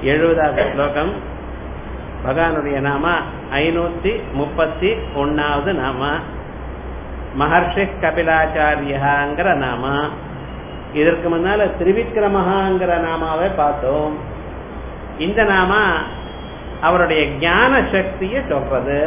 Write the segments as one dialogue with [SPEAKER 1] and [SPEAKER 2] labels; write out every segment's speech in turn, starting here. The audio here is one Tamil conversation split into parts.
[SPEAKER 1] எழுபதாவது ஸ்லோகம் பகவானுடைய நாம ஐநூத்தி முப்பத்தி ஒன்னாவது நாம மகர்ஷி கபிலாச்சாரியங்கிற நாம இதற்கு முன்னால திரிவிக்ரமஹாங்கிற நாமாவை பார்த்தோம் இந்த நாம அவருடைய ஞான சக்தியை சொல்றது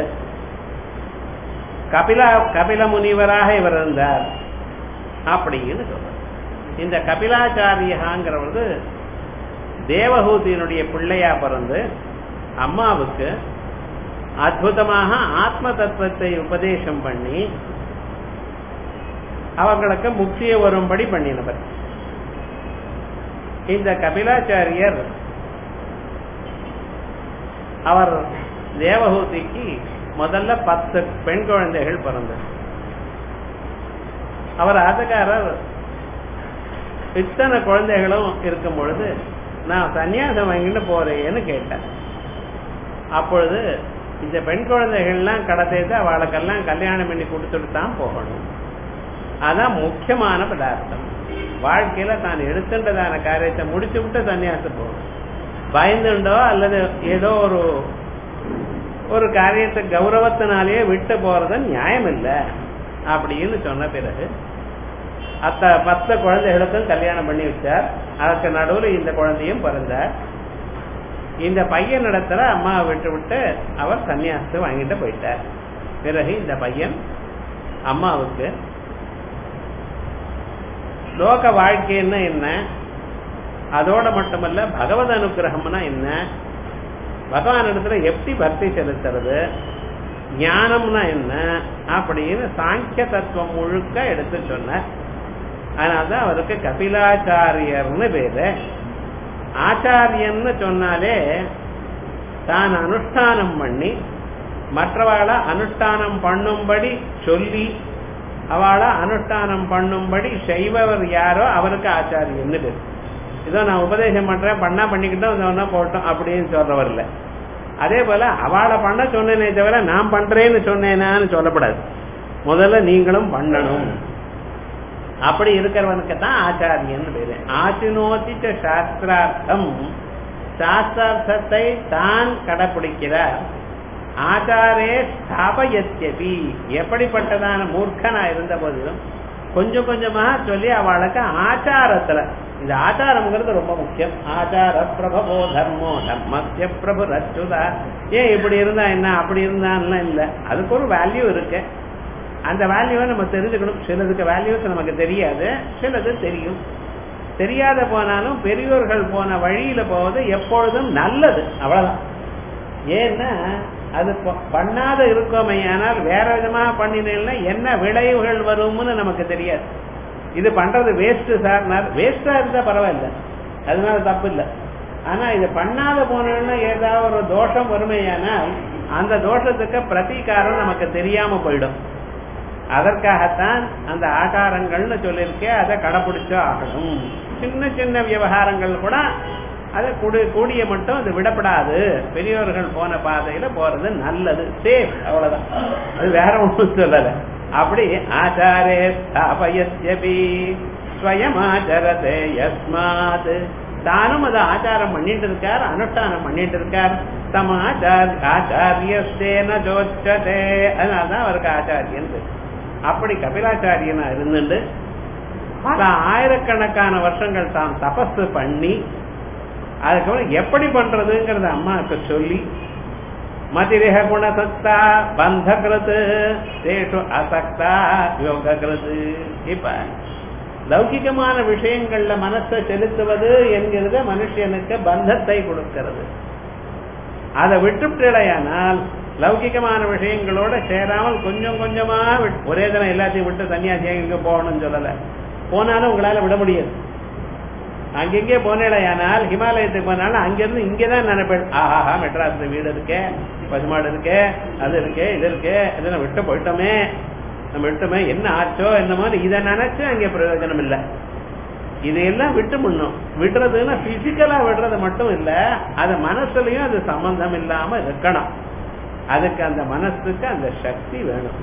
[SPEAKER 1] கபிலா கபில முனிவராக இவர் இருந்தார் அப்படின்னு சொல்றது இந்த கபிலாச்சாரியகாங்கிறவது தேவஹூதியினுடைய பிள்ளையா பிறந்து அம்மாவுக்கு அற்புதமாக ஆத்ம தத்துவத்தை உபதேசம் பண்ணி அவங்களுக்கு முக்கிய வரும்படி பண்ணினவர் இந்த கபிலாச்சாரியர் அவர் தேவஹூதிக்கு முதல்ல பத்து பெண் குழந்தைகள் பிறந்தது அவர் ஆதக்காரர் இத்தனை குழந்தைகளும் இருக்கும் பொழுது நான் சன்னியாசம் வாங்கிட்டு போறேன்னு கேட்டேன் அப்பொழுது இந்த பெண் குழந்தைகள்லாம் கடத்தேத்து அவளுக்கெல்லாம் கல்யாணம் பண்ணி கொடுத்துட்டு தான் போகணும் அதான் முக்கியமான பதார்த்தம் வாழ்க்கையில தான் எடுத்துட்டதான காரியத்தை முடிச்சு விட்டு சன்னியாசம் போகணும் பயந்துண்டோ அல்லது ஏதோ ஒரு ஒரு காரியத்தை கௌரவத்தினாலேயே விட்டு போறது நியாயம் இல்லை அப்படின்னு சொன்ன பிறகு அத்த பத்து குழந்தைகளுக்கும் கல்யாணம் பண்ணி வச்சார் அதற்கு நடுவில் இந்த குழந்தையும் பிறந்தார் இந்த பையன் இடத்துல அம்மாவை விட்டு விட்டு அவர் சன்னியாசத்தை வாங்கிட்டு போயிட்டார் பிறகு இந்த பையன் அம்மாவுக்கு லோக வாழ்க்கைன்னா என்ன அதோட மட்டுமல்ல பகவத் அனுகிரகம்னா என்ன பகவான் இடத்துல எப்படி பக்தி செலுத்துறது ஞானம்னா என்ன அப்படின்னு சாங்கிய தத்துவம் முழுக்க எடுத்து சொன்னார் அதனால்தான் அவருக்கு கபிலாச்சாரியர்னு பேரு ஆச்சாரியன்னு சொன்னாலே தான் அனுஷ்டானம் பண்ணி மற்றவாளை அனுஷ்டானம் பண்ணும்படி சொல்லி அவளை அனுஷ்டானம் பண்ணும்படி செய்பவர் யாரோ அவருக்கு ஆச்சாரியன்னு பேர் இதோ நான் உபதேசம் பண்றேன் பண்ணா பண்ணிக்கிட்டோம் போட்டோம் அப்படின்னு சொல்றவர் இல்லை அதே போல அவளை பண்ண சொன்னேனே தவிர நான் பண்றேன்னு சொன்னேனான்னு சொல்லப்படாது முதல்ல நீங்களும் பண்ணணும் அப்படி இருக்கிறவனுக்கு தான் ஆச்சாரியன் பேரு ஆச்சினோதிச்ச சாஸ்திரார்த்தம் சாஸ்திரார்த்தத்தை தான் கடைபிடிக்கிறார் ஆச்சாரே ஸ்தாபயத்யபி எப்படிப்பட்டதான மூர்க்கனா இருந்த போதிலும் கொஞ்சம் கொஞ்சமா சொல்லி அவளுக்கு ஆச்சாரத்துல இந்த ஆச்சாரம்ங்கிறது ரொம்ப முக்கியம் ஆச்சார பிரபவோ தர்மோ தர்மத்திய பிரபு ரச்சுதா ஏன் இப்படி இருந்தா என்ன அப்படி இருந்தான்லாம் இல்லை அதுக்கு ஒரு வேல்யூ இருக்கு அந்த வேல்யூவை நம்ம தெரிஞ்சுக்கணும் சிலதுக்கு வேல்யூஸ் நமக்கு தெரியாது சிலது தெரியும் தெரியாத போனாலும் பெரியோர்கள் போன வழியில போவது எப்பொழுதும் நல்லது அவ்வளவுதான் ஏன்னா அது பண்ணாத இருக்கோமே ஆனால் வேற விதமா பண்ணினேன்னா என்ன விளைவுகள் வரும்னு நமக்கு தெரியாது இது பண்றது வேஸ்ட் சார் வேஸ்டா இருந்தா பரவாயில்ல அதனால தப்பு இல்லை ஆனா இது பண்ணாத போனோம்னா ஏதாவது ஒரு தோஷம் வறுமையானால் அந்த தோஷத்துக்கு பிரதீகாரம் நமக்கு தெரியாம போயிடும் அதற்காகத்தான் அந்த ஆச்சாரங்கள்னு சொல்லியிருக்கேன் அதை கடைபிடிச்சு ஆகணும் சின்ன சின்ன விவகாரங்கள் கூட அதை கூடி கூடிய மட்டும் அது விடப்படாது பெரியவர்கள் போன பாதையில போறது நல்லது சேஃப் அவ்வளவுதான் அது வேற ஒன்றும் சொல்லல அப்படி ஆச்சாரே ஸ்தாபயத்யபி ஸ்வயம் ஆச்சரதே யஸ்மாத் தானும் அதை ஆச்சாரம் பண்ணிட்டு இருக்கார் அனுஷ்டானம் பண்ணிட்டு இருக்கார் தம் ஆச்சார் ஆச்சாரியஸ்தேன ஜோச்சதே அதனால்தான் அவருக்கு ஆச்சாரியன் அப்படி கபிலாச்சாரியனா இருந்துட்டு பல ஆயிரக்கணக்கான வருஷங்கள் தான் தபஸ் பண்ணி அதுக்கப்புறம் எப்படி பண்றதுங்கிறத அம்மாவுக்கு சொல்லி மதிரேக குணசக்தா பந்தகிருத்து தேஷு அசக்தா யோகிருத்து இப்ப லௌகிகமான விஷயங்கள்ல மனசை செலுத்துவது என்கிறது மனுஷனுக்கு பந்தத்தை கொடுக்கிறது அதை விட்டுவிடையானால் லௌகிகமான விஷயங்களோட சேராமல் கொஞ்சம் கொஞ்சமா ஒரே தினம் எல்லாத்தையும் விட்டு தனியா எங்க போகணும்னு சொல்லல போனாலும் உங்களால விட முடியாது அங்கெங்கே போனேடையானால் ஹிமாலயத்துக்கு போனாலும் அங்கிருந்து இங்கேதான் நினைப்பேன் ஆஹாஹா மெட்ராஸ்ல வீடு இருக்கே பசுமாடு இருக்கே அது இருக்கே இது இருக்கே இதை நம்ம விட்டு போயிட்டோமே நம்ம விட்டோமே என்ன ஆச்சோ என்னமோ இதை நினைச்சு அங்கே பிரயோஜனம் இல்லை இதையெல்லாம் விட்டு முன்னும் விடுறதுன்னா பிசிக்கலா விடுறது மட்டும் இல்ல அது மனசுலயும் அது சம்பந்தம் இல்லாம இருக்கணும் அதுக்கு அந்த மனசுக்கு அந்த சக்தி வேணும்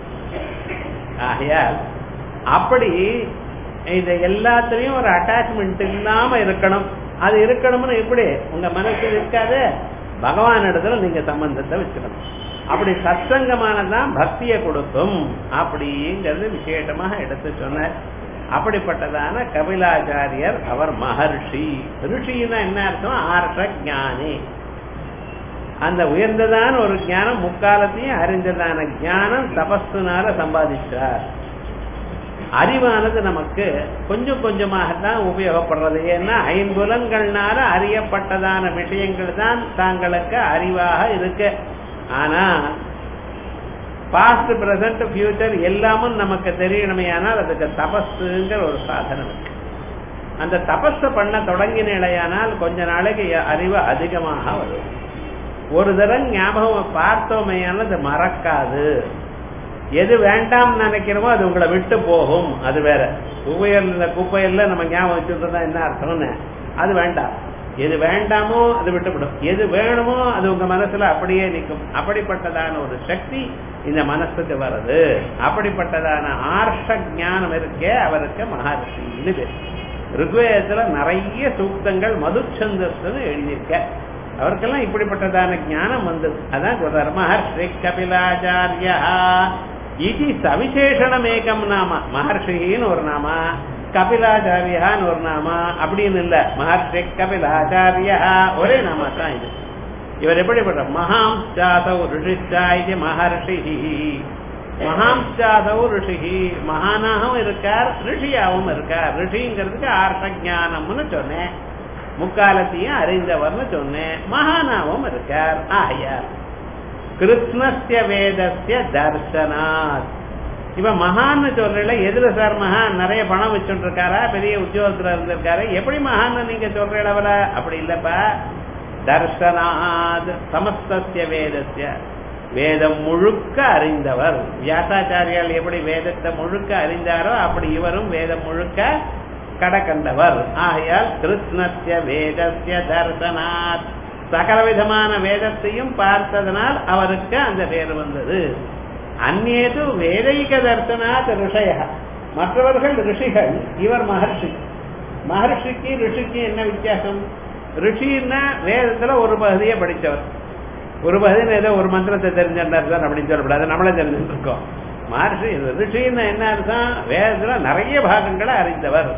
[SPEAKER 1] ஆகையால் அப்படி இந்த எல்லாத்துலயும் ஒரு அட்டாச்மெண்ட் இல்லாம இருக்கணும் அது இருக்கணும்னு எப்படி உங்க மனசு இருக்காது பகவான் இடத்துல நீங்க சம்பந்தத்தை வச்சுக்கணும் அப்படி சத்சங்கமானதான் பக்தியை கொடுக்கும் அப்படிங்கிறது விசேஷமாக எடுத்து சொன்னார் அப்படிப்பட்டதான கபிலாச்சாரியர் அவர் மகர்ஷி ரிஷின்னா என்ன அர்த்தம் ஆர்ஷ ஞானி அந்த உயர்ந்ததான ஒரு ஞானம் முக்காலத்தையும் அறிந்ததான ஞானம் தபஸ்துனால சம்பாதிச்சார் அறிவானது நமக்கு கொஞ்சம் கொஞ்சமாகத்தான் உபயோகப்படுறது ஏன்னா ஐம்புலன்கள்னால அறியப்பட்டதான விஷயங்கள் தான் தாங்களுக்கு அறிவாக இருக்கு ஆனா பாஸ்ட் பிரசன்ட் ஃபியூச்சர் எல்லாமும் நமக்கு தெரியணுமே ஆனால் அதுக்கு தபஸுங்கிற ஒரு சாதனம் இருக்கு அந்த தபஸ பண்ண தொடங்கினால் கொஞ்ச நாளைக்கு அறிவு அதிகமாக வரும் ஒரு தரம் ஞாபகம் பார்த்தோமையான அது மறக்காது எது வேண்டாம் நினைக்கிறோமோ அது உங்களை விட்டு போகும் அது வேற குப்பையில் இந்த குப்பையில் நம்ம ஞாபகம் வச்சுட்டு என்ன அர்த்தம்னு அது வேண்டாம் எது வேண்டாமோ அது விட்டுவிடும் எது வேணுமோ அது உங்க மனசுல அப்படியே நிற்கும் அப்படிப்பட்டதான ஒரு சக்தி இந்த மனசுக்கு வருது அப்படிப்பட்டதான ஆர்ஷ ஞானம் இருக்கே அவருக்கு மகர்ஷின்னு பேர் ருக்வேதத்துல நிறைய சூக்தங்கள் மதுச்சந்தஸ்ன்னு எழுதியிருக்க அவருக்கெல்லாம் இப்படிப்பட்டதான ஞானம் வந்தது அதான் சொல்றாரு மகர்ஷி கபிலாச்சாரியா இது சவிசேஷணமேகம் நாம மகர்ஷின்னு ஒரு நாமா கபிலாச்சாரியான்னு ஒரு நாமா அப்படின்னு இல்ல மகர்ஷி கபிலாச்சாரியா ஒரே நாமா தான் இது இவர் எப்படிப்பட்ட மகாம்சாசௌ ரிஷிச்சா இது மகர்ஷி மகாம்சாசௌ ரிஷி மகானாகவும் இருக்கார் ரிஷியாவும் இருக்கார் ரிஷிங்கிறதுக்கு ஆர்த்த ஞானம்னு சொன்னேன் முக்காலத்தையும் அறிந்தவர்னு சொன்னேன் மகானாவும் இருக்கார் ஆயார் கிருஷ்ணஸ்ய வேதஸ்ய தர்சனாத் இப்ப மகான்னு சொல்றல எதுல சார் மகான் நிறைய பணம் வச்சுட்டு இருக்காரா பெரிய உத்தியோகத்துல இருந்திருக்காரு எப்படி மகான் நீங்க சொல்றீங்க அவர அப்படி இல்லப்பா தர்சனாத் சமஸ்திய வேதஸ்ய வேதம் முழுக்க அறிந்தவர் வியாசாச்சாரியால் எப்படி வேதத்தை முழுக்க அறிந்தாரோ அப்படி இவரும் வேதம் முழுக்க கடக்கண்டவர் ஆகையால் கிருஷ்ணஸ்ய வேதஸ்ய தர்சனாத் சகல விதமான வேதத்தையும் பார்த்ததனால் அவருக்கு அந்த பேர் வந்தது அந்நேது வேதைக தர்சனாத் ரிஷய மற்றவர்கள் ரிஷிகள் இவர் மகர்ஷி மகர்ஷிக்கு ரிஷிக்கு என்ன வித்தியாசம் ரிஷின்னா வேதத்துல ஒரு பகுதியை படித்தவர் ஒரு பகுதியில் ஏதோ ஒரு மந்திரத்தை தெரிஞ்சிருந்தார் சார் அப்படின்னு சொல்லக்கூடாது நம்மளே தெரிஞ்சுட்டு இருக்கோம் மகர்ஷி ரிஷின்னா என்ன அர்த்தம் வேதத்துல நிறைய பாகங்களை அறிந்தவர்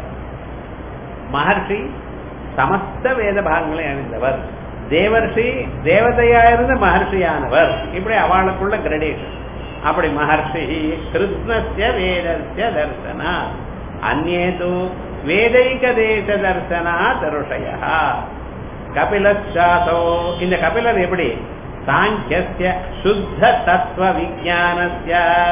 [SPEAKER 1] மகர்ஷி சமஸ்த வேத பாகங்களை அறிந்தவர் தேவர்ஷி தேவதையா இருந்த மகர்ஷியானவர் இப்படி அவளுக்குள்ள கிரடேஷன் அப்படி மகர்ஷி கிருஷ்ணஸ்ய வேதஸ்ய தர்சனா அந்நேது வேதைக தேச தர்சனா தருஷயா கபிலாசோ இந்த கபிலர் எப்படி சாங்கிய சுத்த தத்துவ விஜானஸ்ய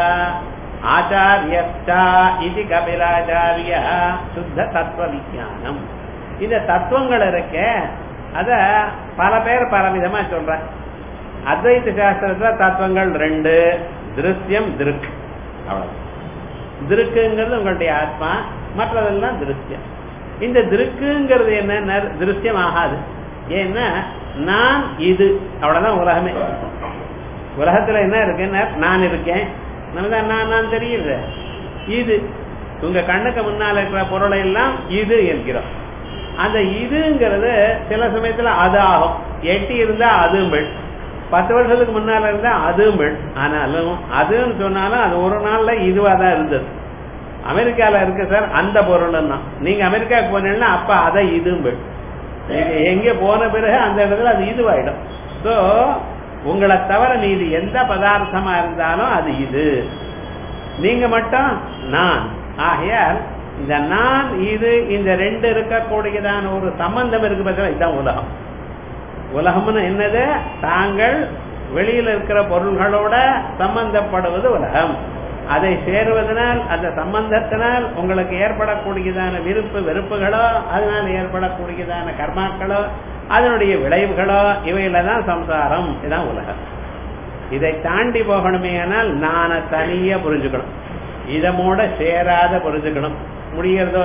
[SPEAKER 1] ஆச்சாரியஸ்டா இது கபிலாச்சாரிய சுத்த தத்துவ விஜானம் இந்த தத்துவங்கள் இருக்க அத பல பேர் பல விதமா சொல்ற அத்வைத சாஸ்திரத்துல தத்துவங்கள் ரெண்டு திருஷ்யம் திருக் அவ்வளவு திருக்குங்கிறது உங்களுடைய ஆத்மா மற்றதெல்லாம் திருஷ்யம் இந்த திருக்குங்கிறது என்ன திருஷ்யம் ஆகாது ஏன்னா நான் இது அவ்வளவுதான் உலகமே உலகத்துல என்ன இருக்குன்னா நான் இருக்கேன் நமதான் நான் நான் தெரியுது இது உங்க கண்ணுக்கு முன்னால இருக்கிற பொருளை எல்லாம் இது என்கிறோம் அந்த இதுங்கிறது சில சமயத்துல அது ஆகும் எட்டி இருந்தா அதுவும் பெண் பத்து வருஷத்துக்கு முன்னால இருந்தா அதுவும் பெண் ஆனாலும் அதுன்னு சொன்னாலும் அது ஒரு நாள்ல இதுவா தான் இருந்தது அமெரிக்கால இருக்கு சார் அந்த பொருள் தான் நீங்க அமெரிக்காவுக்கு போனீங்கன்னா அப்ப அதை இதுவும் பெண் நீங்க எங்க போன பிறகு அந்த இடத்துல அது இதுவாயிடும் சோ உங்களை தவிர மீது எந்த பதார்த்தமா இருந்தாலும் அது இது நீங்க மட்டும் நான் ஆகையால் இந்த நான் இது இந்த ரெண்டு இருக்கக்கூடியதான ஒரு சம்பந்தம் இருக்கு பார்த்தா இதுதான் உலகம் உலகம்னு என்னது தாங்கள் வெளியில இருக்கிற பொருள்களோட சம்பந்தப்படுவது உலகம் அதை சேருவதனால் அந்த சம்பந்தத்தினால் உங்களுக்கு ஏற்படக்கூடியதான விருப்பு வெறுப்புகளோ அதனால் ஏற்படக்கூடியதான கர்மாக்களோ அதனுடைய விளைவுகளோ இவையில தான் சம்சாரம் இதுதான் உலகம் இதை தாண்டி போகணுமே ஆனால் நான தனிய புரிஞ்சுக்கணும் இதமோட சேராத புரிஞ்சுக்கணும் முடிகிறதோ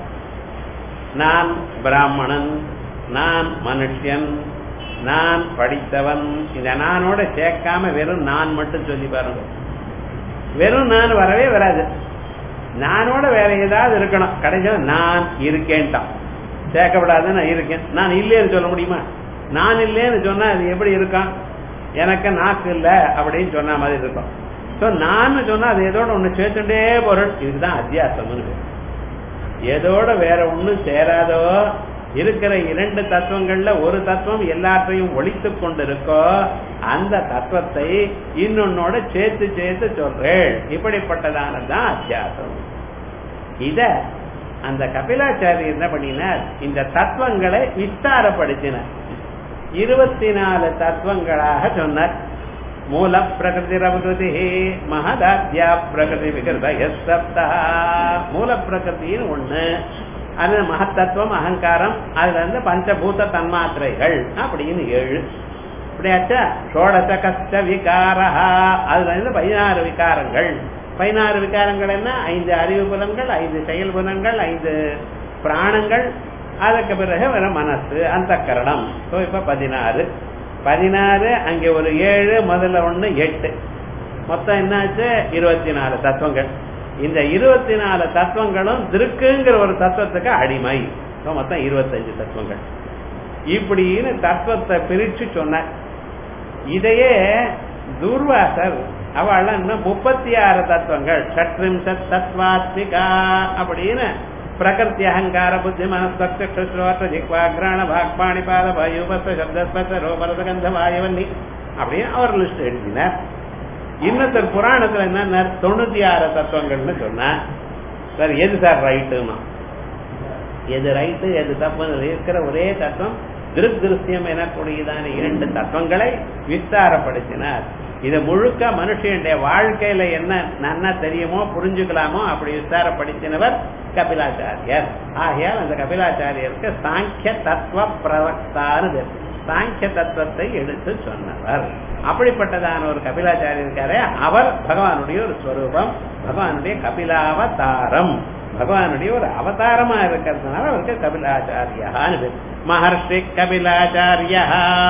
[SPEAKER 1] நான் பிராமணன் நான் மனுஷன் நான் படித்தவன் இந்த நானோட சேர்க்காம வெறும் நான் மட்டும் சொல்லி பாருங்க வெறும் நான் வரவே வராது நானோட வேற ஏதாவது இருக்கணும் கடைசியில் நான் இருக்கேன்ட்டான் சேர்க்கப்படாதுன்னு நான் இருக்கேன் நான் இல்லைன்னு சொல்ல முடியுமா நான் இல்லைன்னு சொன்னா அது எப்படி இருக்கும் எனக்கு நாக்கு இல்ல அப்படின்னு சொன்ன மாதிரி இருக்கும் சோ நான் சொன்னா அது ஏதோட ஒண்ணு சேர்த்துட்டே போறோம் இதுதான் அத்தியாசம்னு பேரு. எதோட வேற ஒண்ணும் சேராதோ இருக்கிற இரண்டு தத்துவங்கள்ல ஒரு தத்துவம் எல்லாத்தையும் ஒழித்து கொண்டிருக்கோ அந்த தத்துவத்தை இன்னொன்னோட சேர்த்து சேர்த்து சொல்றேன் இப்படிப்பட்டதானதுதான் அத்தியாசம் இத அந்த கபிலாச்சாரி என்ன பண்ணினார் இந்த தத்துவங்களை விஸ்தாரப்படுத்தினார் இருபத்தி நாலு தத்துவங்களாக சொன்னார் மூல பிரகிருதி பிரகிருதி மகதாத்யா பிரகிருதி விகிருத சப்தா மூல பிரகிருத்தின்னு ஒண்ணு அது மகத்தத்துவம் அகங்காரம் அதுல இருந்து பஞ்சபூத தன்மாத்திரைகள் அப்படின்னு ஏழு இப்படியாச்சா ஷோடச கஷ்ட விகாரா அதுல இருந்து பதினாறு விகாரங்கள் பதினாறு விகாரங்கள் என்ன ஐந்து அறிவு புலன்கள் ஐந்து செயல் புலன்கள் ஐந்து பிராணங்கள் அதுக்கு பிறகு வர மனசு அந்த கரணம் ஸோ இப்ப பதினாறு பதினாறு அங்கே ஒரு ஏழு முதல்ல ஒண்ணு எட்டு மொத்தம் என்னாச்சு இருபத்தி நாலு தத்துவங்கள் இந்த இருபத்தி நாலு தத்துவங்களும் திருக்குங்கிற ஒரு தத்துவத்துக்கு அடிமை So, மொத்தம் இருபத்தஞ்சு தத்துவங்கள் இப்படின்னு தத்துவத்தை பிரிச்சு சொன்னார் இதையே துர்வாசர் அவள் இன்னும் முப்பத்தி ஆறு தத்துவங்கள் சத்ரிம்சத் தத்வாத்மிகா அப்படின்னு பிரகிருதி அகங்கார புத்தி மனஸ்வக்ஷோற்ற ஜிக்வாக்ராண பாக்பாணி பாத வாயுபஸ்வ சப்தஸ்பர்ச ரோபரசகந்த வாயுவன்னி அப்படின்னு அவர் லிஸ்ட் எழுதினார் இன்னொருத்தர் புராணத்துல என்ன தொண்ணூத்தி ஆறு தத்துவங்கள்னு சொன்னா சார் எது சார் ரைட்டுன்னா எது ரைட்டு எது தப்புன்னு இருக்கிற ஒரே தத்துவம் திருப் திருஷ்யம் எனக்கூடியதான இரண்டு தத்துவங்களை விஸ்தாரப்படுத்தினார் இது முழுக்க மனுஷனுடைய வாழ்க்கையில என்ன நன்னா தெரியுமோ புரிஞ்சுக்கலாமோ அப்படி விஸ்தாரப்படுத்தினவர் கபிலாச்சாரியர் ஆகையால் அந்த கபிலாச்சாரியருக்கு சாங்கிய தத்துவ பிரவக்தான்னு பேர். சாங்கிய தத்துவத்தை எடுத்து சொன்னவர் அப்படிப்பட்டதான ஒரு கபிலாச்சாரியர் இருக்காரே அவர் பகவானுடைய ஒரு ஸ்வரூபம் பகவானுடைய கபிலாவதாரம் பகவானுடைய ஒரு அவதாரமா இருக்கிறதுனால அவருக்கு கபிலாச்சாரியான்னு பேர் மகர்ஷி கபிலாச்சாரியா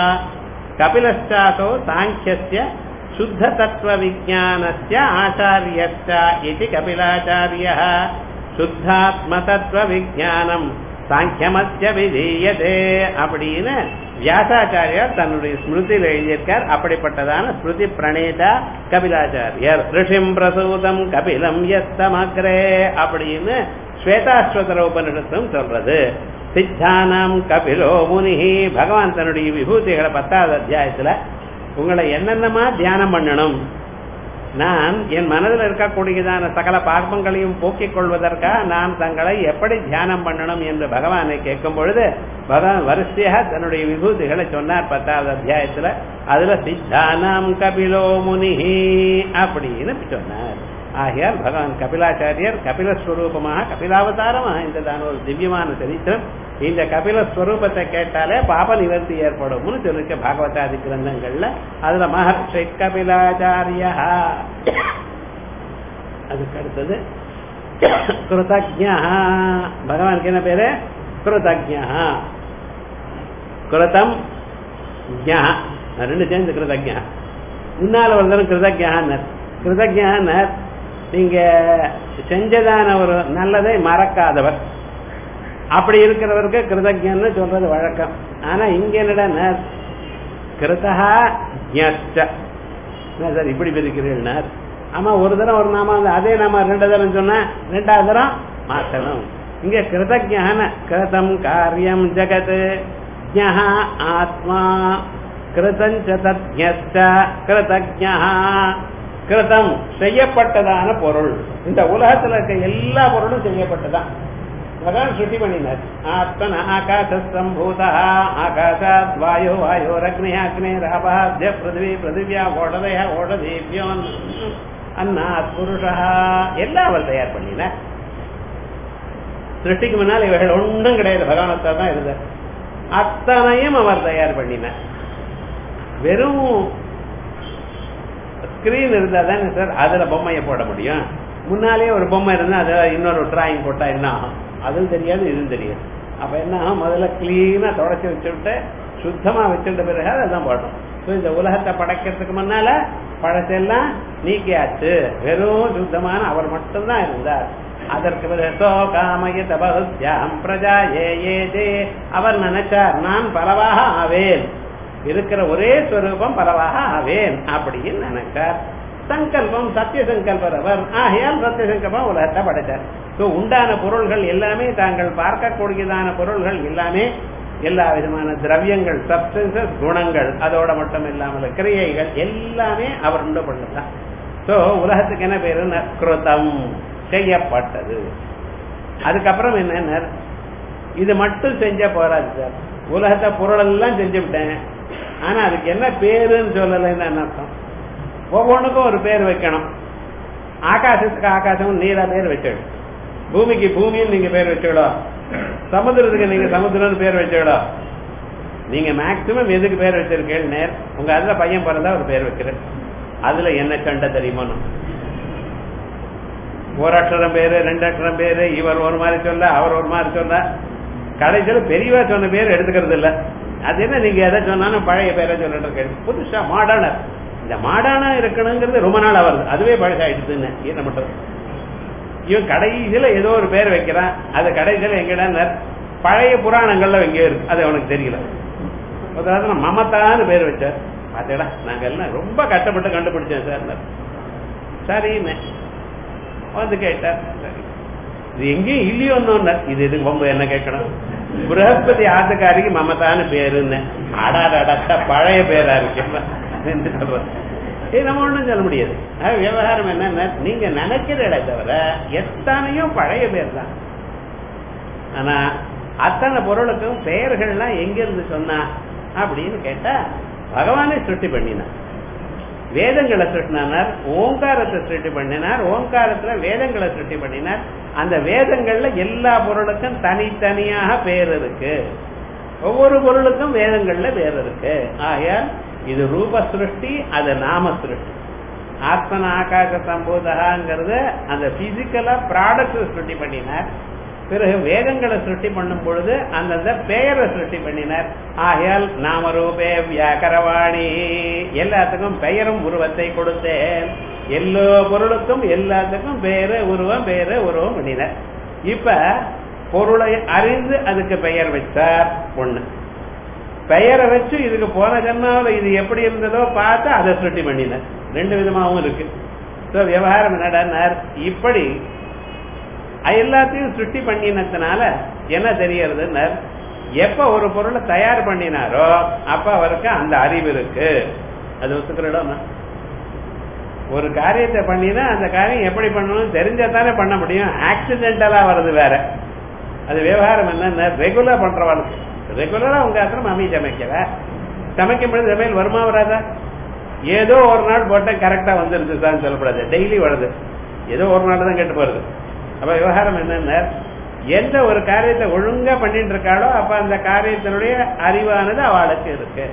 [SPEAKER 1] கபிலச்சாசோ சாங்கியஸ்ய சுத்த தத்துவ விஜானஸ்ய ஆச்சாரியஸ்ய இது கபிலாச்சாரிய சுத்தாத்ம தத்துவ விஜானம் சாங்கியமத்திய விதீயதே அப்படின்னு வியாசாச்சாரியார் தன்னுடைய ஸ்மிருதியில் எழுதியிருக்கார் அப்படிப்பட்டதான ஸ்மிருதி பிரணேதா கபிலாச்சாரியர் ரிஷிம் பிரசூதம் கபிலம் எத்தமக்ரே அப்படின்னு ஸ்வேதாஸ்வதர உபனிடத்தும் சொல்றது சித்தானாம் கபிலோ முனிஹி பகவான் தன்னுடைய விபூதிகளை பத்தாவது அத்தியாயத்துல உங்களை என்னென்னமா தியானம் பண்ணணும் நான் என் மனதில் இருக்கக்கூடியதான சகல பாபங்களையும் போக்கிக் கொள்வதற்காக நான் தங்களை எப்படி தியானம் பண்ணணும் என்று பகவானை கேட்கும் பொழுது பகவான் வரிசையாக தன்னுடைய விபூதிகளை சொன்னார் பத்தாவது அத்தியாயத்துல அதுல சித்தானாம் கபிலோ முனிஹி அப்படின்னு சொன்னார் ஆகையால் பகவான் கபிலாச்சாரியர் கபிலஸ்வரூபமாக கபிலாவதாரமாக இந்த ஒரு திவ்யமான சரித்திரம் இந்த கபிலஸ்வரூபத்தை கேட்டாலே பாப நிவர்த்தி ஏற்படும்னு சொல்லிருக்க பாகவதாதி கிரந்தங்கள்ல அதுல மகர்ஷி கபிலாச்சாரியா அதுக்கு அடுத்தது கிருதஜா பகவானுக்கு என்ன பேரு கிருதஜா கிருதம் ஜா ரெண்டு சேர்ந்து கிருதஜா முன்னால ஒரு தரம் கிருதஜான்னர் கிருதஜான்னர் நீங்க செஞ்சதான ஒரு நல்லதை மறக்காதவர் அப்படி இருக்கிறவருக்கு கிருதஜன்னு சொல்றது வழக்கம் ஆனா இங்க என்னடா கிருதா சார் இப்படி பிரிக்கிறீர்கள் ஆமா ஒரு தரம் ஒரு நாம வந்து அதே நாம ரெண்டு தரம் சொன்னா ரெண்டாவது தரம் மாத்தணும் இங்க கிருதஜான கிருதம் காரியம் ஜகத் ஜஹா ஆத்மா கிருதஞ்ச தத்யஸ்ட கிருதஜா கிருதம் செய்யப்பட்டதான பொருள் இந்த உலகத்துல இருக்க எல்லா பொருளும் செய்யப்பட்டதான் பகவான் சுட்டி பண்ணினார் ஆத்மன ஆகாசம்பூத ஆகாசாத் வாயு வாயோரக்னி அக்னேராபாத்ய பிருத்திவி பிருத்திவியா ஓடதையா ஓடதேவியோ அன்னாத் புருஷா எல்லாம் அவர் தயார் பண்ணினார் சிருஷ்டிக்கு முன்னால் இவைகள் ஒன்றும் கிடையாது பகவானத்தா தான் இருந்தார் அத்தனையும் அவர் தயார் பண்ணினார் வெறும் ஸ்கிரீன் இருந்தா தானே சார் அதுல பொம்மையை போட முடியும் முன்னாலே ஒரு பொம்மை இருந்தா அதுல இன்னொரு டிராயிங் போட்டா என்ன ஆகும் அதுவும் தெரியாது இதுவும் தெரியாது அப்ப என்ன ஆகும் முதல்ல கிளீனா தொடச்சி வச்சுட்டு சுத்தமா வச்சுட்ட பிறகு அதான் போடணும் ஸோ இந்த உலகத்தை படைக்கிறதுக்கு முன்னால பழசெல்லாம் நீக்கியாச்சு வெறும் சுத்தமான அவர் மட்டும்தான் இருந்தார் அதற்கு பிறகு சோ காமயத பகுத்யாம் பிரஜா ஏ ஏ தே அவர் நினைச்சார் நான் பலவாக ஆவேன் இருக்கிற ஒரே ஸ்வரூபம் பலவாக ஆவேன் அப்படின்னு நினைச்சார் சங்கல்பம் சத்திய சங்கல்பர் அவர் ஆகையால் சத்திய சங்கல்பம் உலகத்தை படைத்தார் ஸோ உண்டான பொருள்கள் எல்லாமே தாங்கள் பார்க்கக்கூடியதான பொருள்கள் எல்லாமே எல்லா விதமான திரவியங்கள் சப்ஸ்டன்சஸ் குணங்கள் அதோட மட்டும் இல்லாமல் கிரியைகள் எல்லாமே அவர் உண்டு பண்ணதான் ஸோ உலகத்துக்கு என்ன பேரு கிருதம் செய்யப்பட்டது அதுக்கப்புறம் என்ன இது மட்டும் செஞ்ச போறாது சார் உலகத்தை பொருளெல்லாம் செஞ்சு விட்டேன் ஆனா அதுக்கு என்ன பேருன்னு சொல்லலைன்னு என்ன அர்த்தம் ஒவ்வொன்றுக்கும் ஒரு பேர் வைக்கணும் ஆகாசத்துக்கு ஆகாசம் நீரா பேர் வச்சிடும் பூமிக்கு பூமின்னு நீங்க பேர் வச்சுக்கணும் சமுத்திரத்துக்கு நீங்க சமுத்திரம்னு பேர் வச்சுக்கணும் நீங்க மேக்சிமம் எதுக்கு பேர் வச்சிருக்கேன் நேர் உங்க அதுல பையன் பிறந்தா ஒரு பேர் வைக்கிறேன் அதுல என்ன கண்ட தெரியுமா ஒரு அக்ஷரம் பேரு ரெண்டு அக்ஷரம் பேரு இவர் ஒரு மாதிரி சொல்ல அவர் ஒரு மாதிரி சொல்ல கடைசியில பெரியவா சொன்ன பேர் எடுத்துக்கிறது இல்ல அது என்ன நீங்க எதை சொன்னாலும் பழைய பேரை சொல்லிட்டு இருக்கேன் புதுசா மாடர்னர் இந்த மாடானா இருக்கணுங்கிறது ரொம்ப நாள் வருது அதுவே பழசாயிடுதுன்னு என்ன பண்றது இவன் கடைசியில ஏதோ ஒரு பேர் வைக்கிறான் அது கடைசியில எங்கடா பழைய புராணங்கள்ல எங்கேயோ இருக்கு அது அவனுக்கு தெரியல அதாவது மமத்தான்னு பேர் வச்சார் பாத்தீங்களா நாங்க எல்லாம் ரொம்ப கஷ்டப்பட்டு கண்டுபிடிச்சோம் சார் சரின்னு வந்து கேட்டார் சரி இது எங்கேயும் இல்லையோன்னு இது எதுக்கு ரொம்ப என்ன கேட்கணும் பிரகஸ்பதி ஆத்துக்காரிக்கு மமத்தான்னு பேருன்னு அடாடா பழைய பேரா இருக்கு சொல்றது இது நம்ம ஒண்ணும் சொல்ல முடியாது விவகாரம் என்ன நீங்க நினைக்கிற தவிர எத்தனையோ பழைய பேர் தான் ஆனா அத்தனை பொருளுக்கும் பெயர்கள்லாம் எங்க இருந்து சொன்னா அப்படின்னு கேட்டா பகவானே சுட்டி பண்ணினார் வேதங்களை சுட்டினார் ஓங்காரத்தை சுட்டி பண்ணினார் ஓங்காரத்துல வேதங்களை சுட்டி பண்ணினார் அந்த வேதங்கள்ல எல்லா பொருளுக்கும் தனித்தனியாக பேர் இருக்கு ஒவ்வொரு பொருளுக்கும் வேதங்கள்ல பேர் இருக்கு ஆகையால் இது ரூப சிருஷ்டி அது நாம சிருஷ்டி ஆத்மன ஆகாச சம்போதகாங்கிறத அந்த பிசிக்கலா ப்ராடக்ட் சிருஷ்டி பண்ணினார் பிறகு வேதங்களை சிருஷ்டி பண்ணும் பொழுது அந்தந்த பெயரை சிருஷ்டி பண்ணினார் ஆகையால் நாமரூபே வியாக்கரவாணி எல்லாத்துக்கும் பெயரும் உருவத்தை கொடுத்தேன் எல்லா பொருளுக்கும் எல்லாத்துக்கும் பேரு உருவம் பேரு உருவம் பண்ணினார் இப்ப பொருளை அறிந்து அதுக்கு பெயர் வச்சார் ஒண்ணு பெயரை வச்சு இதுக்கு போன ஜன்மாவில் இது எப்படி இருந்ததோ பார்த்து அதை சுருட்டி பண்ணினார் ரெண்டு விதமாகவும் இருக்கு விவகாரம் என்னடார் இப்படி எல்லாத்தையும் சுட்டி பண்ணினதுனால என்ன தெரியறதுன்னு எப்ப ஒரு பொருளை தயார் பண்ணினாரோ அப்ப அவருக்கு அந்த அறிவு இருக்கு அது ஒத்துக்கிறோம் ஒரு காரியத்தை பண்ணினா அந்த காரியம் எப்படி பண்ணணும் தெரிஞ்சதானே பண்ண முடியும் ஆக்சிடென்டலா வருது வேற அது விவகாரம் என்ன ரெகுலர் பண்றவாளுக்கு ரெகுலரா உங்க அத்தனை மம்மி சமைக்கல சமைக்கும் பொழுது சமையல் வருமா வராதா ஏதோ ஒரு நாள் போட்டேன் கரெக்டா வந்துருச்சு தான் சொல்லக்கூடாது டெய்லி வருது ஏதோ ஒரு நாள் தான் கெட்டு போறது அப்ப விவகாரம் என்னன்னா எந்த ஒரு காரியத்தை ஒழுங்கா பண்ணிட்டு இருக்காளோ அப்ப அந்த காரியத்தினுடைய அறிவானது அவளுக்கு இருக்கு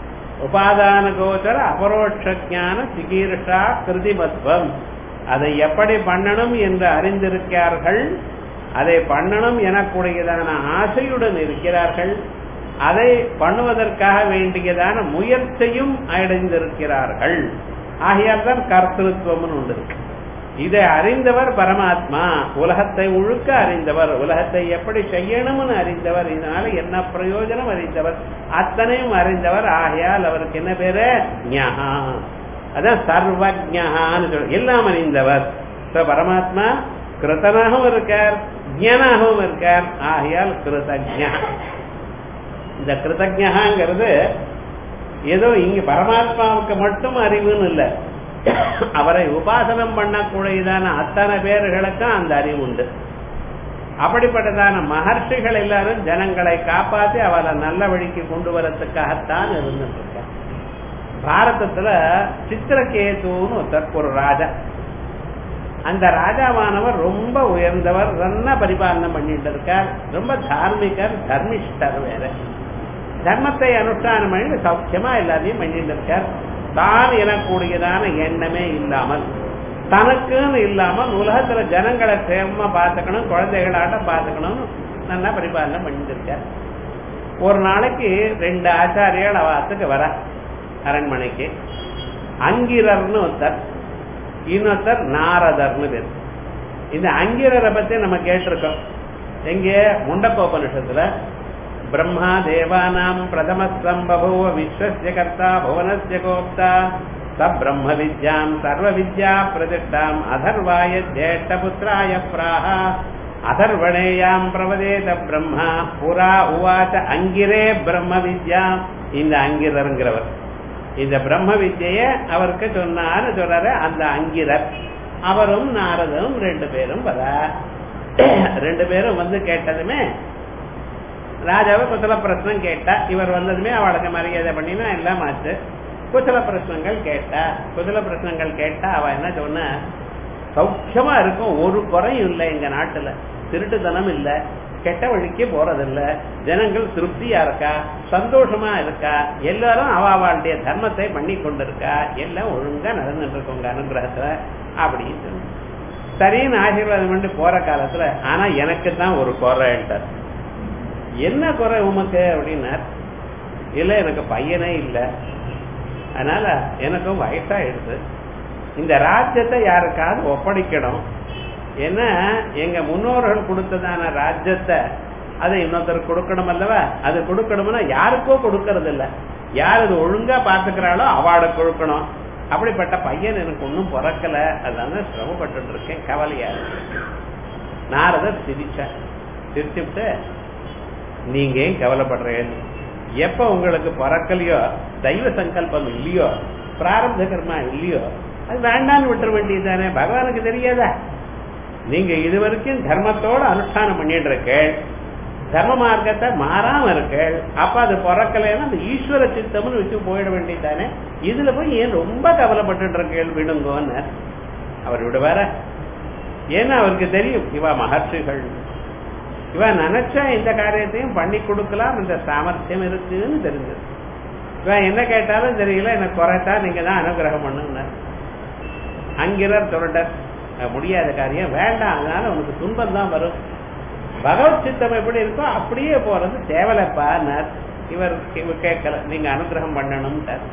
[SPEAKER 1] உபாதான கோச்சர அபரோட்ச ஞான சிகீர்ஷா கிருதிமத்வம் அதை எப்படி பண்ணணும் என்று அறிந்திருக்கிறார்கள் அதை பண்ணணும் எனக்கூடியதான ஆசையுடன் இருக்கிறார்கள் அதை பண்ணுவதற்காக வேண்டியதான முயற்சியும் அடைந்திருக்கிறார்கள் ஆகையால் தான் கர்த்தத்துவம்னு ஒன்று இருக்கு இதை அறிந்தவர் பரமாத்மா உலகத்தை முழுக்க அறிந்தவர் உலகத்தை எப்படி செய்யணும்னு அறிந்தவர் இதனால என்ன பிரயோஜனம் அறிந்தவர் அத்தனையும் அறிந்தவர் ஆகையால் அவருக்கு என்ன பேரு ஞாகா அதான் சர்வஜான்னு சொல்ற எல்லாம் அறிந்தவர் பரமாத்மா கிருத்தனாகவும் இருக்கார் ஜானாகவும் இருக்கார் ஆகையால் கிருதஜா இந்த கிருதஜாங்கிறது ஏதோ இங்க பரமாத்மாவுக்கு மட்டும் அறிவுன்னு இல்லை அவரை உபாசனம் பண்ணக்கூடியதான அத்தனை பேர்களுக்கும் அந்த அறிவு உண்டு அப்படிப்பட்டதான மகர்ஷிகள் எல்லாரும் ஜனங்களை காப்பாத்தி அவளை நல்ல வழிக்கு கொண்டு வரத்துக்காகத்தான் இருந்துட்டு இருக்க பாரதத்துல சித்திரகேதுன்னு ஒருத்தர் ஒரு ராஜா அந்த ராஜாவானவர் ரொம்ப உயர்ந்தவர் நல்லா பரிபாலனம் பண்ணிட்டு இருக்கார் ரொம்ப தார்மிகர் தர்மிஷ்டர் வேற தர்மத்தை அனுஷ்டானம் பண்ணி சௌக்கியமா எல்லாத்தையும் பண்ணிட்டு இருக்கார் தான் எனக்கூடியதான எண்ணமே இல்லாமல் தனக்குன்னு இல்லாமல் உலகத்துல ஜனங்களை சேமமா பார்த்துக்கணும் குழந்தைகளாட்ட பார்த்துக்கணும்னு நல்லா பரிபாலனம் பண்ணிட்டு இருக்கார் ஒரு நாளைக்கு ரெண்டு ஆச்சாரியால் அவாத்துக்கு வர அரண்மனைக்கு அங்கிரர்னு ஒருத்தர் இன்னொருத்தர் நாரதர்னு பேர் இந்த அங்கிரரை பத்தி நம்ம கேட்டிருக்கோம் எங்க முண்டக்கோபனிஷத்துல பிரம்மா தேவானாம் பிரதம சம்பபூவ விஸ்வஸ்ய கர்த்தா புவனஸ்ய கோப்தா ச பிரம்ம வித்யாம் சர்வ வித்யா பிரதிஷ்டாம் அதர்வாய ஜேஷ்டபுத்திராய பிராஹ அதர்வணேயாம் பிரவதேத பிரம்மா புரா உவாச்ச அங்கிரே பிரம்ம வித்யா இந்த அங்கிரருங்கிறவர் இந்த பிரம்ம வித்ய அவருக்கு சொன்னாரு சொல்றாரு அந்த அங்கிரர் அவரும் நாரதரும் ரெண்டு பேரும் வர ரெண்டு பேரும் வந்து கேட்டதுமே ராஜாவை குசல பிரச்சனம் கேட்டா இவர் வந்ததுமே அவளுக்கு மரியாதை பண்ணினா எல்லாம் ஆச்சு குசல பிரச்சனங்கள் கேட்டா குசல பிரச்சனங்கள் கேட்டா அவ என்ன சொன்ன சௌக்கியமா இருக்கும் ஒரு குறையும் இல்லை எங்க நாட்டுல திருட்டுத்தனம் இல்ல கெட்ட வழிக்கு போறதில்ல ஜனங்கள் திருப்தியா இருக்கா சந்தோஷமா இருக்கா எல்லாரும் அவ அவளுடைய தர்மத்தை பண்ணி கொண்டிருக்கா எல்லாம் ஒழுங்கா நடந்துட்டு இருக்கோங்க அனுகிரகத்துல அப்படின்னு சொன்ன சரின்னு ஆசீர்வாதம் பண்ணி போற காலத்துல ஆனா எனக்கு தான் ஒரு குறைன்ட்டார் என்ன குறை உமக்கு அப்படின்னார் இல்ல எனக்கு பையனே இல்ல அதனால எனக்கும் வயசாயிடுது இந்த ராஜ்யத்தை யாருக்காவது ஒப்படைக்கணும் ஏன்னா எங்க முன்னோர்கள் கொடுத்ததான ராஜ்யத்தை அதை இன்னொருத்தர் கொடுக்கணும் அல்லவா அது கொடுக்கணும்னா யாருக்கோ கொடுக்கறது இல்ல யார் அது ஒழுங்கா பாத்துக்கிறாளோ அவாட கொடுக்கணும் அப்படிப்பட்ட பையன் எனக்கு ஒன்னும் பிறக்கல அதான் சிரமப்பட்டு இருக்கேன் கவலையா இருக்கு நாரதர் சிரிச்சார் சிரிச்சுட்டு நீங்க ஏன் கவலைப்படுறேன் எப்ப உங்களுக்கு பிறக்கலையோ தெய்வ சங்கல்பம் இல்லையோ பிராரப்த கர்மா இல்லையோ அது வேண்டான்னு விட்டுற வேண்டியதுதானே பகவானுக்கு தெரியாதா நீங்க இது வரைக்கும் தர்மத்தோட அனுஷ்டானம் பண்ணிட்டு இருக்கேள் தர்ம மார்க்கத்தை மாறாம இருக்கேள் அப்ப அது பிறக்கலைன்னா அந்த ஈஸ்வர சித்தம்னு வச்சு போயிட வேண்டியதானே இதுல போய் ஏன் ரொம்ப கவலைப்பட்டு இருக்கேள் விடுங்கோன்னு அவர் விடுவார ஏன்னா அவருக்கு தெரியும் இவ மகர்ஷிகள் இவன் நினைச்சா இந்த காரியத்தையும் பண்ணி கொடுக்கலாம் இந்த சாமர்த்தியம் இருக்குன்னு தெரிஞ்சது இவன் என்ன கேட்டாலும் தெரியல எனக்கு குறைத்தா நீங்க தான் அனுகிரகம் பண்ணுங்க அங்கிரர் சொல்லிட்டார் முடியாத காரியம் வேண்டாம் அதனால உனக்கு துன்பம் தான் வரும் பகவத் சித்தம் எப்படி இருக்கோ அப்படியே போறது தேவலைப்பார் இவர் இவர் கேட்கல நீங்க அனுகிரகம் பண்ணணும்ட்டார்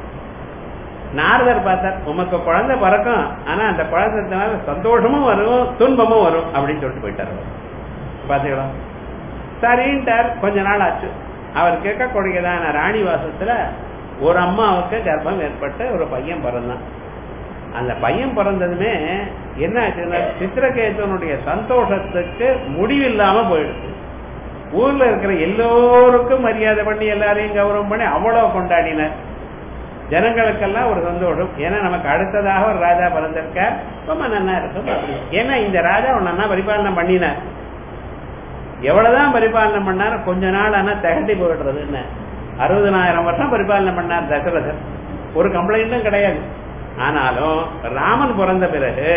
[SPEAKER 1] நாரதர் பார்த்தார் உமக்கு குழந்தை பிறக்கும் ஆனா அந்த குழந்தைனால சந்தோஷமும் வரும் துன்பமும் வரும் அப்படின்னு சொல்லிட்டு போயிட்டார் அவர் பாத்தீங்களா சரின்ட்டார் கொஞ்ச நாள் ஆச்சு அவர் கேட்கக்கூடியதான ராணி வாசத்துல ஒரு அம்மாவுக்கு கர்ப்பம் ஏற்பட்டு ஒரு பையன் பிறந்தான் அந்த பையன் பிறந்ததுமே என்ன ஆச்சுன்னா சித்திரகேசனுடைய சந்தோஷத்துக்கு முடிவில்லாம போயிடுச்சு ஊர்ல இருக்கிற எல்லோருக்கும் மரியாதை பண்ணி எல்லாரையும் கௌரவம் பண்ணி அவ்வளவு கொண்டாடினார் ஜனங்களுக்கெல்லாம் ஒரு சந்தோஷம் ஏன்னா நமக்கு அடுத்ததாக ஒரு ராஜா பிறந்திருக்கார் ரொம்ப நன்னா இருக்கும் ஏன்னா இந்த ராஜா நன்னா பரிபாலனை பண்ணினார் எவ்வளவுதான் பரிபாலனை பண்ணார் கொஞ்ச நாள் ஆனா திகட்டி போயிடுறது என்ன அறுபதனாயிரம் வருஷம் பரிபாலனை பண்ணார் தசரதர் ஒரு கம்ப்ளைண்ட்டும் கிடையாது ஆனாலும் ராமன் பிறந்த பிறகு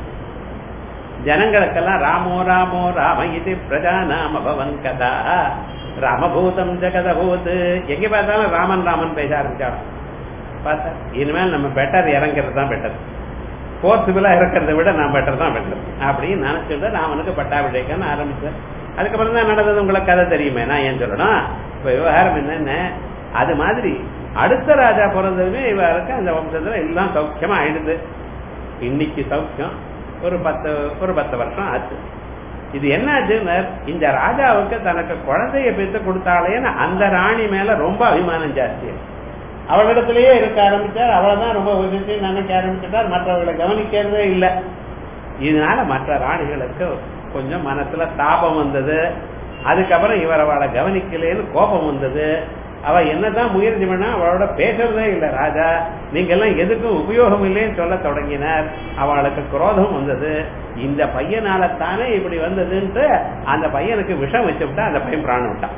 [SPEAKER 1] ஜனங்களுக்கெல்லாம் ராமோ ராமோ ராம இது பிரஜா நாம பவன் கதா ராமபூதம் ஜெகதபூத் எங்க பார்த்தாலும் ராமன் ராமன் பேச ஆரம்பிச்சாலும் பார்த்தா இனிமேல் நம்ம பெட்டர் இறங்கிறது தான் பெட்டர் போர்சிபிளா இருக்கிறத விட நான் பெட்டர் தான் பெட்டர் அப்படின்னு நினைச்சுட்டு ராமனுக்கு பட்டாபிஷேகம்னு ஆரம்பிச்சேன் அதுக்கப்புறம் தான் நடந்தது உங்களுக்கு கதை தெரியுமே நான் ஏன் சொல்லணும் இப்ப விவகாரம் என்னென்ன அது மாதிரி அடுத்த ராஜா பிறந்ததுமே இவருக்கு அந்த வம்சத்துல எல்லாம் சௌக்கியமா ஆயிடுது இன்னைக்கு சௌக்கியம் ஒரு பத்து ஒரு பத்து வருஷம் ஆச்சு இது என்ன ஆச்சுன்னு இந்த ராஜாவுக்கு தனக்கு குழந்தைய பெற்று கொடுத்தாலேன்னு அந்த ராணி மேல ரொம்ப அபிமானம் ஜாஸ்தி அவளிடத்திலேயே இருக்க ஆரம்பிச்சார் அவளைதான் ரொம்ப உதவி நினைக்க ஆரம்பிச்சுட்டார் மற்றவர்களை கவனிக்கிறதே இல்லை இதனால மற்ற ராணிகளுக்கு கொஞ்சம் மனசுல தாபம் வந்தது அதுக்கப்புறம் இவர் அவளை கவனிக்கலேன்னு கோபம் வந்தது அவ என்னதான் முயற்சி பண்ணா அவளோட பேசுறதே இல்லை ராஜா நீங்க எல்லாம் எதுக்கும் உபயோகம் இல்லைன்னு சொல்ல தொடங்கினார் அவளுக்கு குரோதம் வந்தது இந்த பையனால தானே இப்படி வந்ததுன்ட்டு அந்த பையனுக்கு விஷம் வச்சு விட்டா அந்த பையன் பிராணம் விட்டான்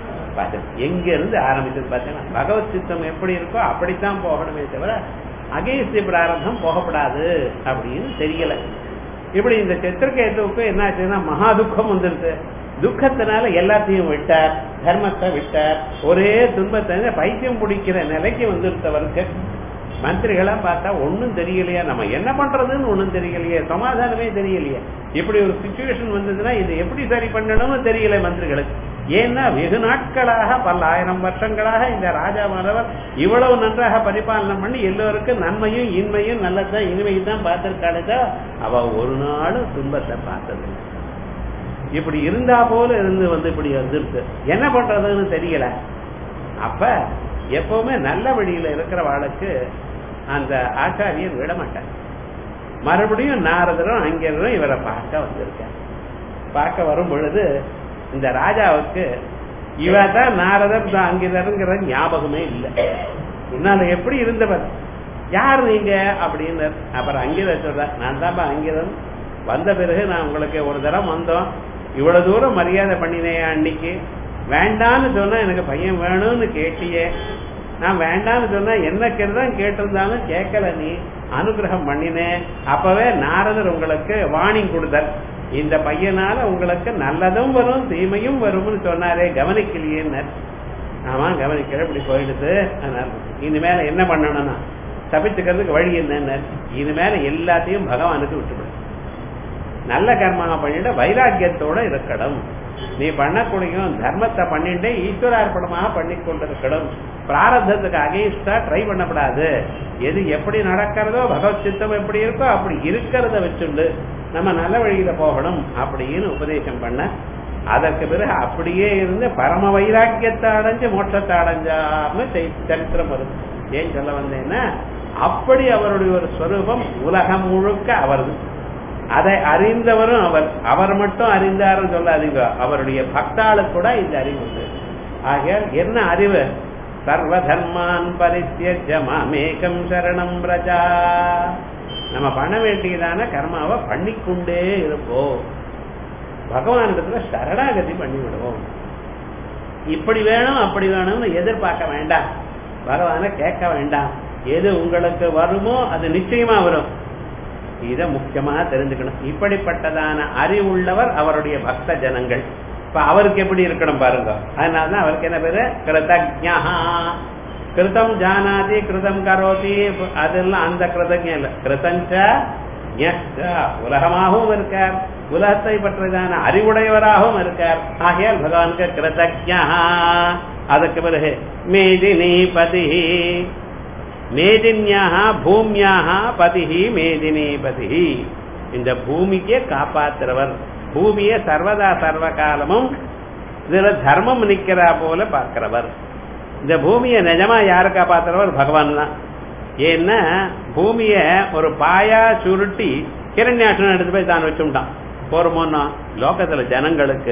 [SPEAKER 1] எங்க இருந்து ஆரம்பிச்சது பார்த்தீங்கன்னா பகவத் சித்தம் எப்படி இருக்கோ அப்படித்தான் போகணுமே தவிர அகேஸ்தி பிராரம்பம் போகப்படாது அப்படின்னு தெரியல இப்படி இந்த சித்திரகேதுவுக்கு என்ன ஆச்சுன்னா மகா துக்கம் வந்துருது துக்கத்தினால எல்லாத்தையும் விட்டார் தர்மத்தை விட்டார் ஒரே துன்பத்தை பைத்தியம் பிடிக்கிற நிலைக்கு வந்துருத்தவருக்கு மந்திரிகளா பார்த்தா ஒன்னும் தெரியலையா நம்ம என்ன பண்றதுன்னு ஒண்ணும் தெரியலையே சமாதானமே தெரியலையே இப்படி ஒரு சுச்சுவேஷன் வந்ததுன்னா இது எப்படி சரி பண்ணணும்னு தெரியல மந்திரிகளுக்கு ஏன்னா வெகு நாட்களாக பல்லாயிரம் வருஷங்களாக இந்த ராஜாவானவர் இவ்வளவு நன்றாக பரிபாலனை பண்ணி எல்லோருக்கும் நன்மையும் இன்மையும் நல்லதான் இனிமையும் தான் பார்த்திருக்காளுக்கா அவ ஒரு நாளும் துன்பத்தை பார்த்ததில்லை இப்படி இருந்தா போல இருந்து வந்து இப்படி வந்துருக்கு என்ன பண்றதுன்னு தெரியல அப்ப எப்பவுமே நல்ல வழியில இருக்கிறவாளுக்கு அந்த ஆச்சாரியர் விட மாட்டார் மறுபடியும் நாரதரும் அங்கிருந்தும் இவரை பார்க்க வந்திருக்கார் பார்க்க வரும் பொழுது இந்த ராஜாவுக்கு இவ தான் நாரதர் தான் அங்கிதருங்கிற ஞாபகமே இல்லை முன்னால எப்படி இருந்தவர் யார் நீங்க அப்படின்னு அப்புறம் அங்கிதர் சொல்ற நான் தான்ப்பா அங்கிதம் வந்த பிறகு நான் உங்களுக்கு ஒரு தரம் வந்தோம் இவ்வளவு தூரம் மரியாதை பண்ணினேன் அன்னைக்கு வேண்டான்னு சொன்னா எனக்கு பையன் வேணும்னு கேட்டியே நான் வேண்டான்னு சொன்னா என்ன தான் கேட்டிருந்தாலும் கேட்கல நீ அனுகிரகம் பண்ணினேன் அப்பவே நாரதர் உங்களுக்கு வார்னிங் கொடுத்தார் இந்த பையனால உங்களுக்கு நல்லதும் வரும் தீமையும் வரும்னு சொன்னாரே கவனிக்கலையேன்னு ஆமா கவனிக்கல இப்படி போயிடுது அதனால இனிமேல என்ன பண்ணணும்னா தப்பிச்சுக்கிறதுக்கு வழி என்னன்னு இனிமேல எல்லாத்தையும் பகவானுக்கு விட்டுவிடும் நல்ல கர்மாவை பண்ணிட்டு வைராக்கியத்தோட இருக்கணும் நீ பண்ணக்கூடிய தர்மத்தை பண்ணிட்டு ஈஸ்வரார்ப்பணமாக பண்ணி கொண்டிருக்கணும் பிராரத்தத்துக்கு அகேன்ஸ்டா ட்ரை பண்ணக்கூடாது எது எப்படி நடக்கிறதோ பகவத் சித்தம் எப்படி இருக்கோ அப்படி இருக்கிறத வச்சுண்டு நம்ம நல்ல வழியில போகணும் அப்படின்னு உபதேசம் பண்ண அதற்கு பிறகு அப்படியே இருந்து பரம வைராக்கியத்தை அடைஞ்சு மோட்சத்தை அடைஞ்சார்னு சரித்திரம் வரும் ஏன் சொல்ல வந்தேன்னா அப்படி அவருடைய ஒரு ஸ்வரூபம் உலகம் முழுக்க அவரது அதை அறிந்தவரும் அவர் அவர் மட்டும் அறிந்தாருன்னு சொல்லாதீங்க அவருடைய பக்தாளுக்கு கூட இந்த அறிவு உண்டு ஆகையால் என்ன அறிவு சர்வ தர்மான் பரித்தியஜ மாமேகம் சரணம் பிரஜா நம்ம பண்ண வேண்டியதான கர்மாவை பண்ணிக்கொண்டே இருப்போம் பகவானிடத்துல சரணாகதி பண்ணி விடுவோம் இப்படி வேணும் அப்படி வேணும்னு எதிர்பார்க்க வேண்டாம் பகவான கேட்க வேண்டாம் எது உங்களுக்கு வருமோ அது நிச்சயமா வரும் இத முக்கியமா தெரிஞ்சுக்கணும் இப்படிப்பட்டதான அறிவுள்ளவர் அவருடைய பக்த ஜனங்கள் இப்ப அவருக்கு எப்படி இருக்கணும் பாருங்க அதனாலதான் அவருக்கு என்ன பேரு கிருதஜா கிருதம் ஜானாதி கிருதம் கரோதி அதெல்லாம் அந்த கிருதஜம் இல்ல கிருதஞ்ச உலகமாகவும் இருக்கார் உலகத்தை பற்றதான அறிவுடையவராகவும் இருக்கார் ஆகையால் பகவானுக்கு கிருதஜா அதுக்கு பிறகு மேதினி பதி மேதின்யாக பூமியாக பதிஹி மேதினி பதிஹி இந்த பூமிக்கே காப்பாத்துறவர் பூமியை சர்வதா சர்வ காலமும் இதுல தர்மம் நிக்கிறா போல பார்க்கிறவர் இந்த பூமியை நிஜமா யாரு காப்பாத்துறவர் பகவான் தான் ஏன்னா பூமிய ஒரு பாயா சுருட்டி கிரண்யாட்சன் எடுத்து போய் தான் வச்சுட்டான் போருமோன்னா லோகத்துல ஜனங்களுக்கு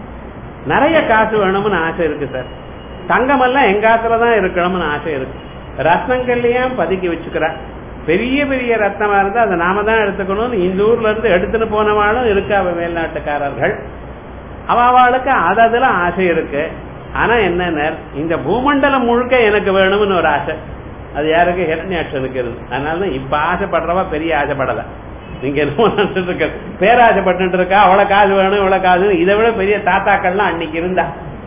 [SPEAKER 1] நிறைய காசு வேணும்னு ஆசை இருக்கு சார் தங்கமெல்லாம் எங்காத்துல தான் இருக்கணும்னு ஆசை இருக்கு ரத்னங்கள்லயும் பதுக்கி வச்சுக்கிறா பெரிய பெரிய ரத்னமா இருந்தா அதை நாம தான் எடுத்துக்கணும்னு இந்த ஊர்ல இருந்து எடுத்துட்டு போனவாளும் இருக்கா மேல்நாட்டுக்காரர்கள் அவளுக்கு அததுல ஆசை இருக்கு ஆனா என்ன இந்த பூமண்டலம் முழுக்க எனக்கு வேணும்னு ஒரு ஆசை அது யாருக்கு ஹிரண்யாட்சனுக்கு இருக்கு அதனாலதான் இப்ப ஆசைப்படுறவா பெரிய ஆசைப்படல நீங்க என்ன நினைச்சிட்டு இருக்க பேராசைப்பட்டு இருக்கா அவ்வளவு காசு வேணும் இவ்வளவு காசு இதை விட பெரிய தாத்தாக்கள்லாம் அன்னைக்கு இருந்தா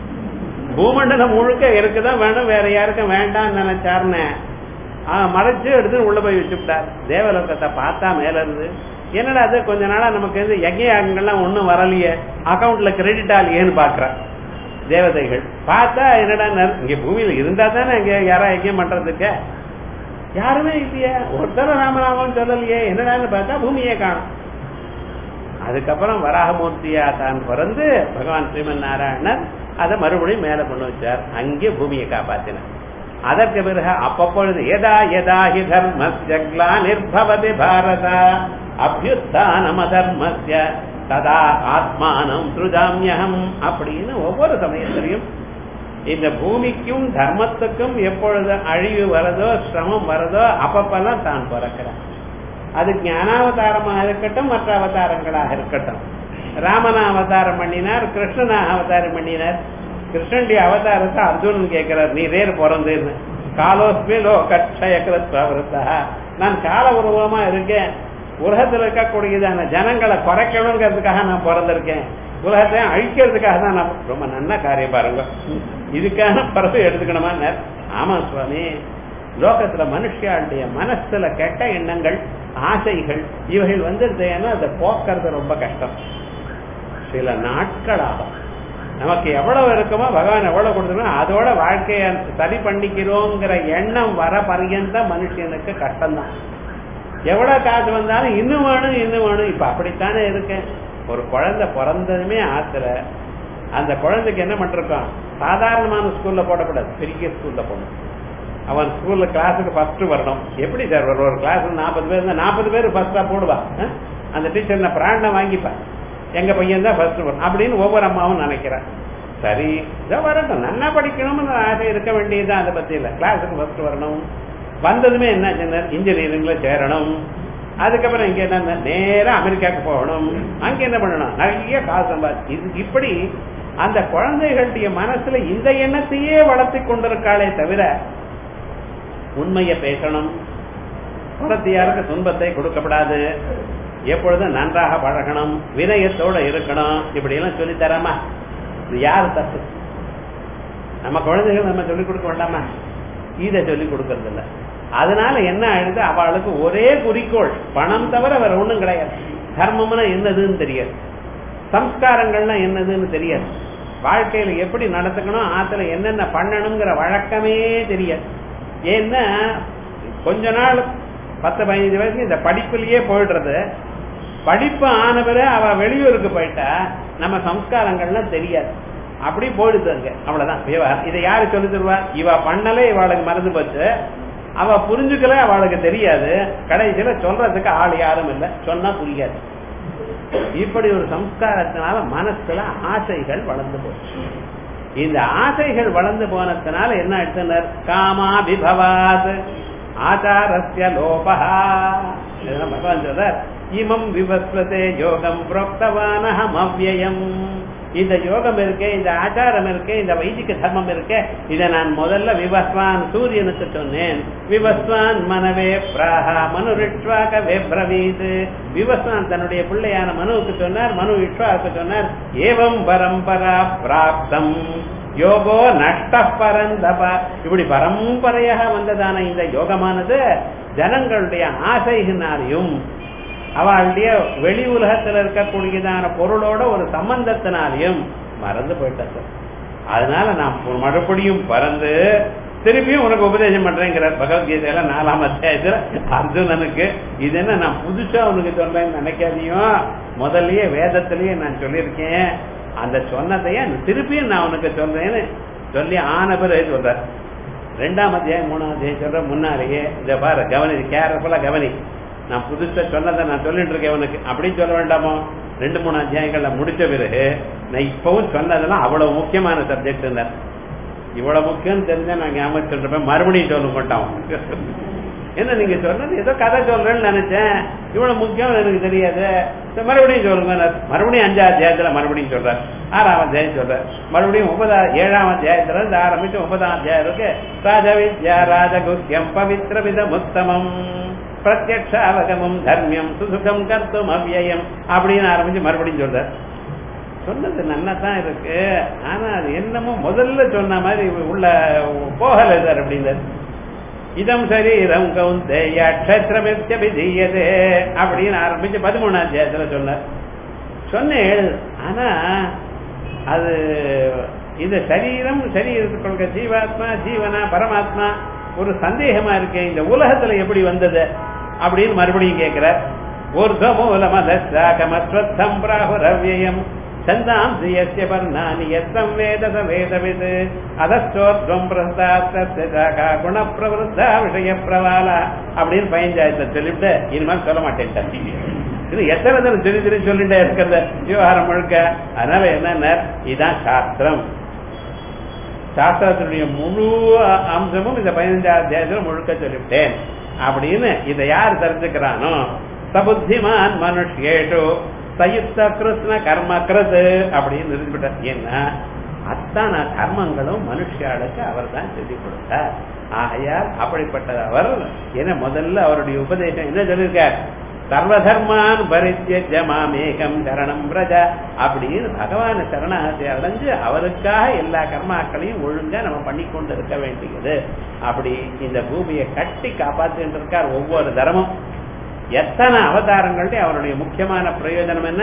[SPEAKER 1] பூமண்டலம் முழுக்க இருக்குதான் வேணும் வேற யாருக்கும் வேண்டாம்னு நினைச்சாருன்னு மறைச்சு எடுத்து உள்ள போய் வச்சுட்டார் தேவலோகத்தை பார்த்தா மேல இருந்து என்னடா அது கொஞ்ச நாளா நமக்கு வந்து யஜ்யாகங்கள்லாம் ஒண்ணும் வரலையே அக்கௌண்ட்ல கிரெடிட் ஆகலையேன்னு பாக்குறேன் தேவதைகள் பார்த்தா என்னடா இங்க பூமியில இருந்தா தானே இங்க யாரா யஜ்யம் பண்றதுக்கு யாருமே இல்லையே ஒருத்தர ராமராமன் சொல்லலையே என்னடான்னு பார்த்தா பூமியே காணும் அதுக்கப்புறம் வராகமூர்த்தியா தான் பிறந்து பகவான் ஸ்ரீமன் நாராயணன் அதை மறுபடியும் மேல கொண்டு வச்சார் அங்கே பூமியை காப்பாத்தினார் அதற்கு பிறகு அப்பப்பொழுது எதா எதா ஹி தர்மஸ்ய நிர்பவதி பாரத அபியுத்தானம் அதர்மஸ்ய ததா ஆத்மானம் சுருஜாமியகம் அப்படின்னு ஒவ்வொரு சமயத்திலையும் இந்த பூமிக்கும் தர்மத்துக்கும் எப்பொழுது அழிவு வரதோ சிரமம் வரதோ அப்பப்பெல்லாம் தான் பிறக்கிறார் அது ஞானாவதாரமாக இருக்கட்டும் மற்ற அவதாரங்களாக இருக்கட்டும் ராமனா அவதாரம் பண்ணினார் கிருஷ்ணனா அவதாரம் பண்ணினார் கிருஷ்ணனுடைய அவதாரத்தை அர்ஜுனன் கேட்கிறார் நீ ரேர் பிறந்தேன்னு காலோஸ்மி லோ கட்சய கிருத்தா நான் கால உருவமா இருக்கேன் உலகத்தில் இருக்கக்கூடியதான ஜனங்களை குறைக்கணுங்கிறதுக்காக நான் பிறந்திருக்கேன் உலகத்தை அழிக்கிறதுக்காக தான் நான் ரொம்ப நல்ல காரியம் பாருங்க இதுக்கான பிறகு எடுத்துக்கணுமா ஆமா சுவாமி லோகத்துல மனுஷியாளுடைய மனசுல கெட்ட எண்ணங்கள் ஆசைகள் இவைகள் வந்துருந்தேன்னா அதை போக்குறது ரொம்ப கஷ்டம் சில நாட்கள் ஆகும் நமக்கு எவ்வளவு இருக்குமோ பகவான் எவ்வளவு கொடுத்துருக்கோம் அதோட வாழ்க்கையை சரி பண்ணிக்கிறோங்கிற எண்ணம் வர பர்யந்த மனுஷனுக்கு கஷ்டம்தான் எவ்வளவு காசு வந்தாலும் இன்னும் வேணும் இன்னும் வேணும் இப்ப அப்படித்தானே இருக்கேன் ஒரு குழந்தை பிறந்ததுமே ஆத்துல அந்த குழந்தைக்கு என்ன பண்ணிருக்கான் சாதாரணமான ஸ்கூல்ல போடக்கூடாது பெரிய ஸ்கூல்ல போடணும் அவன் ஸ்கூல்ல கிளாஸுக்கு ஃபர்ஸ்ட் வரணும் எப்படி சார் ஒரு ஒரு கிளாஸ் நாற்பது பேர் இருந்தா நாற்பது பேர் ஃபர்ஸ்டா போடுவா அஹ்? அந்த டீச்சர் நான் பிராண்டை வாங்கிப்பா எங்க பையன் தான் ஃபர்ஸ்ட் வரும் அப்படின்னு ஒவ்வொரு அம்மாவும் நினைக்கிறேன் சரி இதோ வரட்டும் நல்லா படிக்கணும்னு ஆசை இருக்க வேண்டியதுதான் அதை பத்தி இல்ல கிளாஸுக்கு ஃபர்ஸ்ட் வரணும் வந்ததுமே என்ன சொன்னார் இன்ஜினியரிங்ல சேரணும் அதுக்கப்புறம் இங்க என்ன நேரா அமெரிக்காவுக்கு போகணும் அங்க என்ன பண்ணணும் நிறைய காசு சம்பாதி இது இப்படி அந்த குழந்தைகளுடைய மனசுல இந்த எண்ணத்தையே வளர்த்தி கொண்டிருக்காளே தவிர உண்மையை பேசணும் குழந்தையாருக்கு துன்பத்தை கொடுக்கப்படாது எப்பொழுதும் நன்றாக பழகணும் வினயத்தோட இருக்கணும் இப்படி எல்லாம் சொல்லி தராமா இது யாரு தப்பு நம்ம குழந்தைகள் நம்ம சொல்லிக் கொடுக்க வேண்டாமா இதை சொல்லி கொடுக்கறது இல்ல அதனால என்ன ஆயிடுது அவளுக்கு ஒரே குறிக்கோள் பணம் தவிர வேற ஒண்ணும் கிடையாது தர்மம்னா என்னதுன்னு தெரியாது சம்ஸ்காரங்கள்னா என்னதுன்னு தெரியாது வாழ்க்கையில எப்படி நடத்துக்கணும் ஆத்துல என்னென்ன பண்ணணுங்கிற வழக்கமே தெரியாது ஏன்னா கொஞ்ச நாள் பத்து பதினஞ்சு வயசுக்கு இந்த படிப்புலயே போயிடுறது படிப்பு ஆன பிறகு அவ வெளியூருக்கு போயிட்டா நம்ம சம்ஸ்காரங்கள்லாம் தெரியாது அப்படி போயிடுது அங்க அவ்வளவுதான் விவகாரம் இதை யாரு சொல்லி தருவா இவ பண்ணலே இவாளுக்கு மறந்து போச்சு அவ புரிஞ்சுக்கல அவளுக்கு தெரியாது கடைசியில சொல்றதுக்கு ஆள் யாரும் இல்லை சொன்னா புரியாது இப்படி ஒரு சம்ஸ்காரத்தினால மனசுல ஆசைகள் வளர்ந்து போச்சு இந்த ஆசைகள் வளர்ந்து போனதுனால என்ன எடுத்தனர் காமாபிபவாத் ஆச்சாரஸ்ய லோபா இதெல்லாம் பகவான் சொல்றார் இமம் விவஸ்வதே யோகம் புரோக்தவானஹம் அவ்யயம் இந்த யோகம் இருக்கே இந்த ஆச்சாரம் இருக்கே இந்த வைதிக தர்மம் இருக்கே இதை நான் முதல்ல விவஸ்வான் சூரியனுக்கு சொன்னேன் விவஸ்வான் மனவே பிராஹா மனு ரிட்வாக வெப்ரவீத் விவஸ்வான் தன்னுடைய பிள்ளையான மனுவுக்கு சொன்னார் மனு இட்வாக்கு சொன்னார் ஏவம் பரம்பரா பிராப்தம் யோகோ நஷ்ட பரந்தபா இப்படி பரம்பரையாக வந்ததான இந்த யோகமானது ஜனங்களுடைய ஆசையினாலையும் அவளுடைய வெளி உலகத்தில் இருக்கக்கூடியதான பொருளோட ஒரு சம்பந்தத்தினாலையும் மறந்து போயிட்டது அதனால நான் மறுபடியும் பறந்து திருப்பியும் உனக்கு உபதேசம் பண்றேங்கிறார் பகவத்கீதையில நாலாம் அத்தியாயத்துல அர்ஜுனனுக்கு இது என்ன நான் புதுசா உனக்கு சொல்றேன்னு நினைக்காதையும் முதல்லயே வேதத்திலேயே நான் சொல்லியிருக்கேன் அந்த சொன்னதையே திருப்பியும் நான் உனக்கு சொல்றேன்னு சொல்லி ஆன பிறகு சொல்றார் ரெண்டாம் அத்தியாயம் மூணாம் அத்தியாயம் சொல்ற முன்னாலேயே இதை பாரு கவனி கேர்ஃபுல்லா கவனி நான் புதுசா சொன்னதை நான் சொல்லிட்டு இருக்கேன் உனக்கு அப்படின்னு சொல்ல வேண்டாமோ ரெண்டு மூணு அத்தியாயங்கள்ல முடிச்ச பிறகு நான் இப்பவும் சொன்னதெல்லாம் அவ்வளவு முக்கியமான சப்ஜெக்ட் இவ்வளவு முக்கியம் தெரிஞ்சா நான் ஞாபகம் சொல்றேன் மறுபடியும் சொல்ல மாட்டான் என்ன நீங்க சொன்னது ஏதோ கதை சொல்றேன்னு நினைச்சேன் இவ்வளவு முக்கியம் எனக்கு தெரியாது சரி, மறுபடியும் சொல்லுங்க மறுபடியும் அஞ்சாம் அத்தியாயத்துல மறுபடியும் சொல்றேன் ஆறாம் அத்தியாயம் சொல்றேன் மறுபடியும் ஒன்பதாம் ஏழாம் அத்தியாயத்துல இருந்து ஆரம்பிச்சு ஒன்பதாம் அத்தியாயம் இருக்கு ராஜவித்யா ராஜகுக்கியம் பவித்ரவித முத்தமம் பிரத்யக்ஷாவகமம் தர்மியம் சுசுகம் கர்த்தும் அவ்யயம் அப்படின்னு ஆரம்பிச்சு மறுபடியும் சொல்றார் சொன்னது நல்லா தான் இருக்கு ஆனா அது என்னமோ முதல்ல சொன்ன மாதிரி உள்ள போகல சார் அப்படின்னாரு இதம் சரீரம் கவுந்தேய அக்ஷத்திரமித்யபிதீயதே அப்படின்னு ஆரம்பிச்சு பதிமூணாம் அத்தியாயத்துல சொன்னார் சொன்னேன் ஆனா அது இந்த சரீரம் சரீரத்துக்கு கொள்க ஜீவாத்மா ஜீவனா பரமாத்மா ஒரு சந்தேகமா இருக்கு இந்த உலகத்துல எப்படி வந்தது அப்படின்னு மறுபடியும் கேட்கிறார் ஊர்தமூலமதம் பிராகுரவ்யம் சந்தாம் சியஸ்ய பர்ணானி எத்தம் வேத ச வேதவித் அதஸ்தோத்வம் பிரஸ்தாத்தா குண பிரவருத்தா விஷய பிரவாலா அப்படின்னு பயஞ்சாயத்தை சொல்லிவிட்டு இனிமேல் சொல்ல மாட்டேன் இது எத்தனை தடவை சொல்லி சொல்லி சொல்லிட்டே இருக்கிறது விவகாரம் முழுக்க அதனால என்னன்னா இதுதான் சாஸ்திரம் சாஸ்திரத்தினுடைய முழு அம்சமும் இந்த பதினஞ்சாம் அத்தியாயத்தில் முழுக்க சொல்லிவிட்டேன் அப்படின்னு இதை யார் தெரிஞ்சுக்கிறானோ சபுத்திமான் மனுஷேஷு சயுக்த கிருஷ்ண கர்ம கிருது அப்படின்னு நிறுத்திவிட்டார் ஏன்னா அத்தனை கர்மங்களும் மனுஷாளுக்கு அவர் தான் சொல்லிக் கொடுத்தார் ஆகையால் அப்படிப்பட்ட அவர் என்ன முதல்ல அவருடைய உபதேசம் என்ன சொல்லியிருக்கார் சர்வதர்மான் பரித்திய மாமேகம் சரணம் பிரஜா அப்படின்னு பகவான சரணாகத்தை அடைஞ்சு அவருக்காக எல்லா கர்மாக்களையும் ஒழுங்கா நம்ம பண்ணி கொண்டு இருக்க வேண்டியது அப்படி இந்த பூமியை கட்டி காப்பாற்றிட்டு இருக்கார் ஒவ்வொரு தர்மம் எத்தனை அவதாரங்கள்ட்ட அவருடைய முக்கியமான பிரயோஜனம் என்ன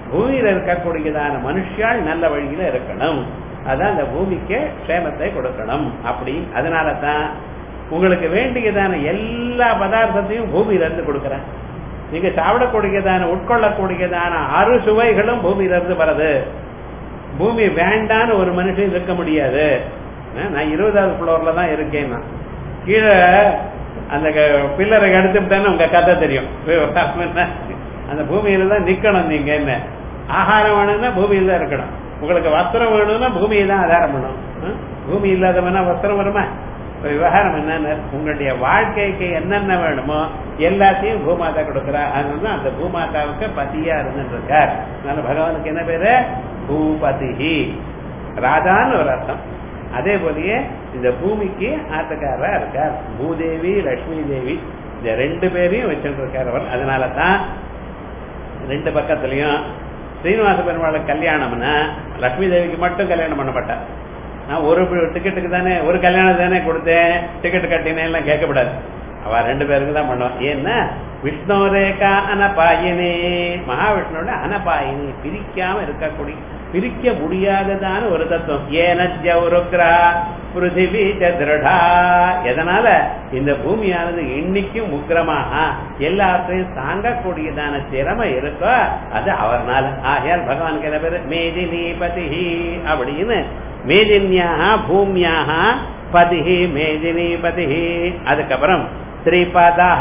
[SPEAKER 1] பூமியில இருக்கக்கூடியதான மனுஷியால் நல்ல வழியில இருக்கணும் அதான் அந்த பூமிக்கு க்ஷேமத்தை கொடுக்கணும் அப்படி அதனால தான் உங்களுக்கு வேண்டியதான எல்லா பதார்த்தத்தையும் பூமியில இருந்து கொடுக்குறேன் நீங்க சாப்பிடக்கூடியதான உட்கொள்ளக்கூடியதான அறு சுவைகளும் பூமியில இருந்து வருது பூமி வேண்டான்னு ஒரு மனுஷன் இருக்க முடியாது அஹ் நான் இருபதாவது ஃப்ளோர்ல தான் இருக்கேன் நான் கீழே அந்த பில்லரை எடுத்துட்டேன்னு உங்க கதை தெரியும் அந்த பூமியில தான் நிக்கணும் நீங்க என்ன ஆகாரம் வேணும்னா பூமியில தான் இருக்கணும் உங்களுக்கு வஸ்திரம் வேணும்னா பூமியை தான் ஆதாரம் பண்ணணும் அஹ் பூமி இல்லாதவனா வஸ்திரம் வருமா இப்ப விவகாரம் என்னன்னு உங்களுடைய வாழ்க்கைக்கு என்னென்ன வேணுமோ எல்லாத்தையும் பூமாதா கொடுக்குறா அதனால அந்த பூமாதாவுக்கு பதியா இருந்துருக்கார் அதனால பகவானுக்கு என்ன பேரு பூபதிஹி ராஜான்னு ஒரு அர்த்தம் அதே போலயே இந்த பூமிக்கு ஆத்தக்காரரா இருக்கார் பூதேவி லட்சுமி தேவி இந்த ரெண்டு பேரையும் வச்சுட்டு இருக்கார் அவர் அதனால தான் ரெண்டு பக்கத்துலயும் ஸ்ரீனிவாச பெருமாளுக்கு கல்யாணம்னா லட்சுமி தேவிக்கு மட்டும் கல்யாணம் பண்ணப்பட்டார் நான் ஒரு டிக்கெட்டுக்கு தானே ஒரு கல்யாணம் தானே கொடுத்தேன் டிக்கெட் கட்டினேன் எல்லாம் கேட்கக்கூடாது அவ ரெண்டு பேருக்கு தான் பண்ணுவான் ஏன்னா விஷ்ணு ரேகா அனபாயினி மகாவிஷ்ணுவோட அனபாயினி பிரிக்காம இருக்கக்கூடிய பிரிக்க முடியாததான ஒரு தத்துவம் ஏனஜௌருக்ரா பிருத்திவி திருடா எதனால இந்த பூமியானது இன்னைக்கும் உக்கிரமாக எல்லாத்தையும் தாங்கக்கூடியதான திறமை இருக்கோ அது அவர்னால ஆகையால் பகவானுக்கு என்ன பேரு மேதினிபதி அப்படின்னு மேதின்யாக பூமியாக பதிஹி மேதினிபதி அதுக்கப்புறம் ஸ்ரீபதா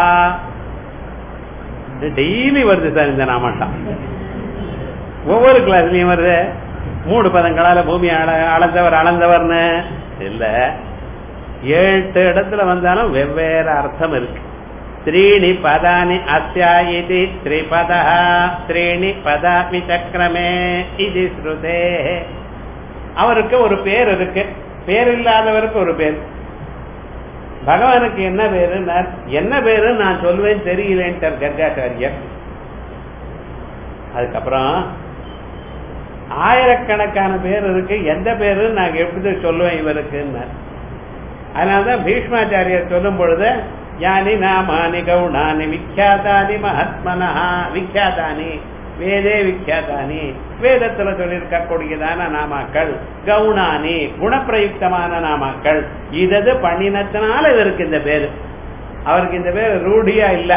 [SPEAKER 1] டெய்லி வருது சார் இந்த நாமட்டம் ஒவ்வொரு கிளாஸ்லயும் வருது மூணு பதங்களால பூமி அள- அளந்தவர் அளந்தவர்னு இல்ல எட்டு இடத்துல வந்தாலும் வெவ்வேறு அர்த்தம் இருக்கு த்ரீணி பதானி அத்தியாயிதி த்ரிபதா த்ரீணி பதாமி சக்கரமே இது ஸ்ருதே அவருக்கு ஒரு பேர் இருக்கு பேர் இல்லாதவருக்கு ஒரு பேர் பகவானுக்கு என்ன பேரு என்ன பேரு நான் சொல்லுவேன் தெரியலேன்ட்டார் கர்காச்சாரியர் அதுக்கப்புறம் ஆயிரக்கணக்கான பேர் இருக்கு எந்த பேரு நான் எப்படி சொல்லுவேன் இவருக்குன்னு அதனாலதான் பீஷ்மாச்சாரியர் சொல்லும் பொழுது யானி நாமானி கவுனானி விக்யாதானி மகாத்மனா விக்யாதானி வேதே விக்யாதானி வேதத்துல சொல்லியிருக்கக்கூடியதான நாமாக்கள் கவுனானி குணப்பிரயுக்தமான நாமாக்கள் இதது பண்ணினத்தினால இவருக்கு இந்த பேரு அவருக்கு இந்த பேர் ரூಢியா இல்ல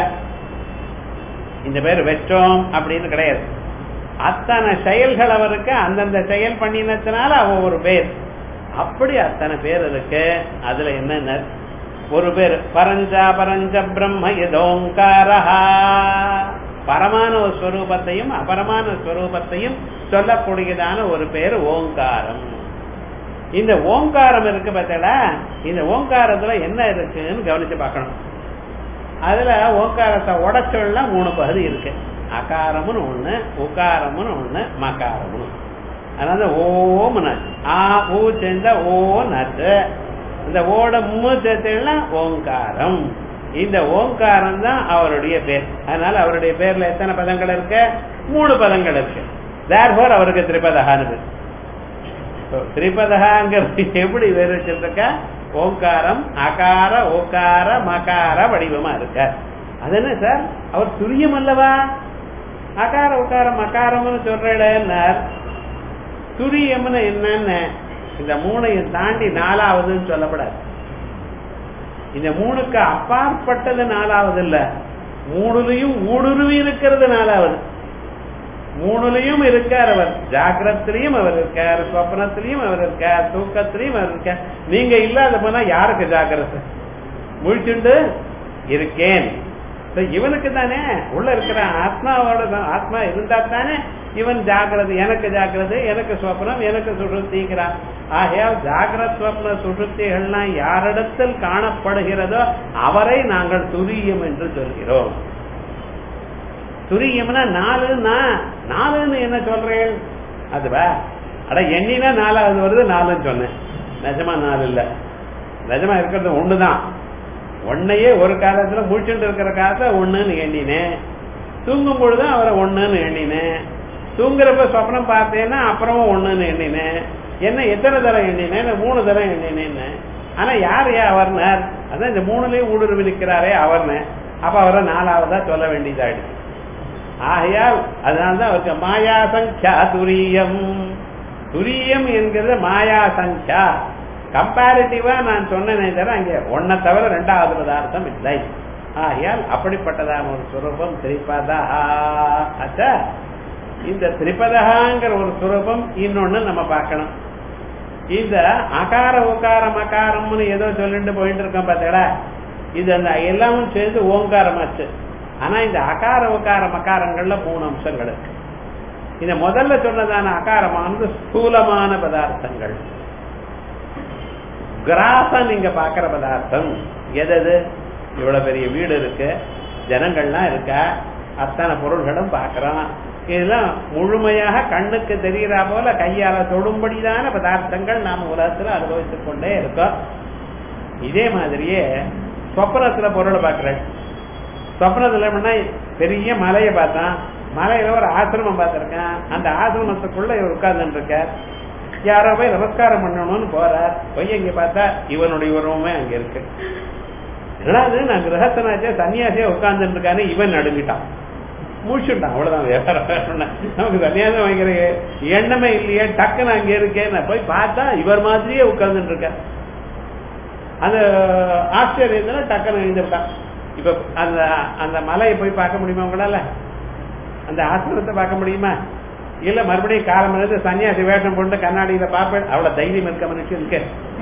[SPEAKER 1] இந்த பேர் வெற்றோம் அப்படின்னு கிடையாது அத்தனை செயல்கள் அவருக்கு அந்தந்த செயல் பண்ணினத்தினால அவ ஒரு பேர் அப்படி அத்தனை பேர் இருக்கு அதுல என்னென்ன ஒரு பேர் பரஞ்சா பரஞ்ச பிரம்ம யதோங்காரஹா பரமான ஒரு ஸ்வரூபத்தையும் அபரமான ஸ்வரூபத்தையும் சொல்லக்கூடியதான ஒரு பேர் ஓங்காரம் இந்த ஓங்காரம் இருக்கு பார்த்தா இந்த ஓங்காரத்துல என்ன இருக்குன்னு கவனிச்சு பார்க்கணும் அதுல ஓங்காரத்தை உடச்சொல்ல மூணு பகுதி இருக்கு அகாரம்னு ஒண்ணு உகாரம்னு ஒண்ணு மகாரம்னு அதனால ஓம் நச்சு ஆ ஊ சேர்ந்த ஓ நச்சு இந்த ஓட மு சேர்த்தா ஓங்காரம் இந்த ஓங்காரம் தான் அவருடைய பேர் அதனால அவருடைய பேர்ல எத்தனை பதங்கள் இருக்கு மூணு பதங்கள் இருக்கு தேர்ஃபோர் அவருக்கு திரிபதகான்னு பேர் திரிபதகாங்கிறது எப்படி வேறு வச்சிருக்க ஓங்காரம் அகார ஓகார மகார வடிவமா இருக்க அது என்ன சார் அவர் துரியம் அல்லவா அகார உக்காரம் அகாரம்னு சொல்றார் துரியம்னு என்னன்னு இந்த மூணையும் தாண்டி நாலாவதுன்னு சொல்லப்படாது இந்த மூணுக்கு அப்பாற்பட்டது நாலாவது இல்ல மூணுலையும் ஊடுருவி இருக்கிறது நாலாவது மூணுலையும் இருக்கார் அவர் ஜாக்கிரத்திலையும் அவர் இருக்கார் சொப்னத்திலையும் அவர் இருக்கார் தூக்கத்திலையும் அவர் இருக்கார் நீங்க இல்லாத போனா யாருக்கு ஜாக்கிரதை முழிச்சுண்டு இருக்கேன் So, இவனுக்கு தானே உள்ள இருக்கிற ஆத்மாவோட தான் ஆத்மா இருந்தா தானே இவன் ஜாக்கிரதை எனக்கு ஜாக்கிரதை எனக்கு சொப்னம் எனக்கு சுசுத்திக்கிறான் ஆகையால் ஜாகிரத் சொப்ன சுசுத்திகள்லாம் யாரிடத்தில் காணப்படுகிறதோ அவரை நாங்கள் துரியம் என்று சொல்கிறோம் துரியம்னா நாலுன்னா நாலுன்னு என்ன சொல்றேன் அதுவா அட எண்ணினா நாலாவது வருது நாலுன்னு சொன்னேன் நிஜமா நாலு இல்ல நிஜமா இருக்கிறது ஒண்ணுதான் ஒன்னையே ஒரு காலத்துல முழிச்சுட்டு இருக்கிற காலத்துல ஒண்ணுன்னு எண்ணினேன் தூங்கும் பொழுதும் அவரை ஒண்ணுன்னு எண்ணினேன் தூங்குறப்ப சொப்னம் பார்த்தேன்னா அப்புறமும் ஒண்ணுன்னு எண்ணினேன் என்ன எத்தனை தரம் எண்ணினேன் மூணு தரம் எண்ணினேன்னு ஆனா யார் ஏன் அவர்னார் அதான் இந்த மூணுலயும் ஊடுருவி நிற்கிறாரே அவர்னு அப்ப அவரை நாலாவதா சொல்ல வேண்டியதாயிடுச்சு ஆகையால் அதனால்தான் அவருக்கு மாயா சங்கியா துரியம் துரியம் என்கிறது மாயா சங்கியா கம்பேரிட்டிவா நான் சொன்னேனே தவிர அங்கே ஒன்னை தவிர ரெண்டாவது பதார்த்தம் இல்லை ஆகையால் அப்படிப்பட்டதான ஒரு சுரூபம் திரிபதா அச்சா இந்த திரிபதகாங்கிற ஒரு சுரூபம் இன்னொன்னு நம்ம பார்க்கணும் இந்த அகார உகார மகாரம்னு ஏதோ சொல்லிட்டு போயிட்டு இருக்கோம் பார்த்தீங்களா இது அந்த எல்லாமும் சேர்ந்து ஓங்காரமாச்சு ஆனா இந்த அகார உகார மகாரங்கள்ல மூணு அம்சங்கள் இருக்கு இந்த முதல்ல சொன்னதான அகாரமானது ஸ்தூலமான பதார்த்தங்கள் கிராச நீங்க பாக்குற பதார்த்தம் எதது இவ்வளவு பெரிய வீடு இருக்கு ஜனங்கள்லாம் இருக்கா அத்தனை பொருள்களும் பார்க்கிறோம் இதெல்லாம் முழுமையாக கண்ணுக்கு தெரிகிறா போல கையால தொடும்படிதான பதார்த்தங்கள் நாம உலகத்துல அனுபவித்துக் கொண்டே இருக்கோம் இதே மாதிரியே சொப்னத்துல பொருளை பார்க்கிறேன் சொப்னத்துல எப்படின்னா பெரிய மலையை பார்த்தான் மலையில ஒரு ஆசிரமம் பார்த்திருக்கேன் அந்த ஆசிரமத்துக்குள்ள இவர் உட்கார்ந்துட்டு இருக்கார் யாரோ போய் நமஸ்காரம் பண்ணணும்னு போறார் போய் இங்க பார்த்தா இவனுடைய உருவமே அங்க இருக்கு என்னது நான் கிரகத்தனாச்சே சன்னியாசியா உட்கார்ந்துட்டு இருக்கானே இவன் நடுங்கிட்டான் முடிச்சுட்டான் அவ்வளவுதான் விவகாரம் நமக்கு சன்னியாசம் வாங்கிற எண்ணமே இல்லையே டக்குன்னு அங்க இருக்கேன் நான் போய் பார்த்தா இவர் மாதிரியே உட்கார்ந்துட்டு இருக்கேன் அந்த ஆச்சரியத்துல டக்குன்னு எழுந்துட்டான் இப்ப அந்த அந்த மலையை போய் பார்க்க முடியுமா உங்களால அந்த ஆசிரமத்தை பார்க்க முடியுமா இல்ல மறுபடியும் காலம் இருந்து சன்னியாசி வேஷம் கொண்டு கண்ணாடியில பார்ப்பேன் அவ்வளவு தைரியம் இருக்க மனுஷன் இருக்க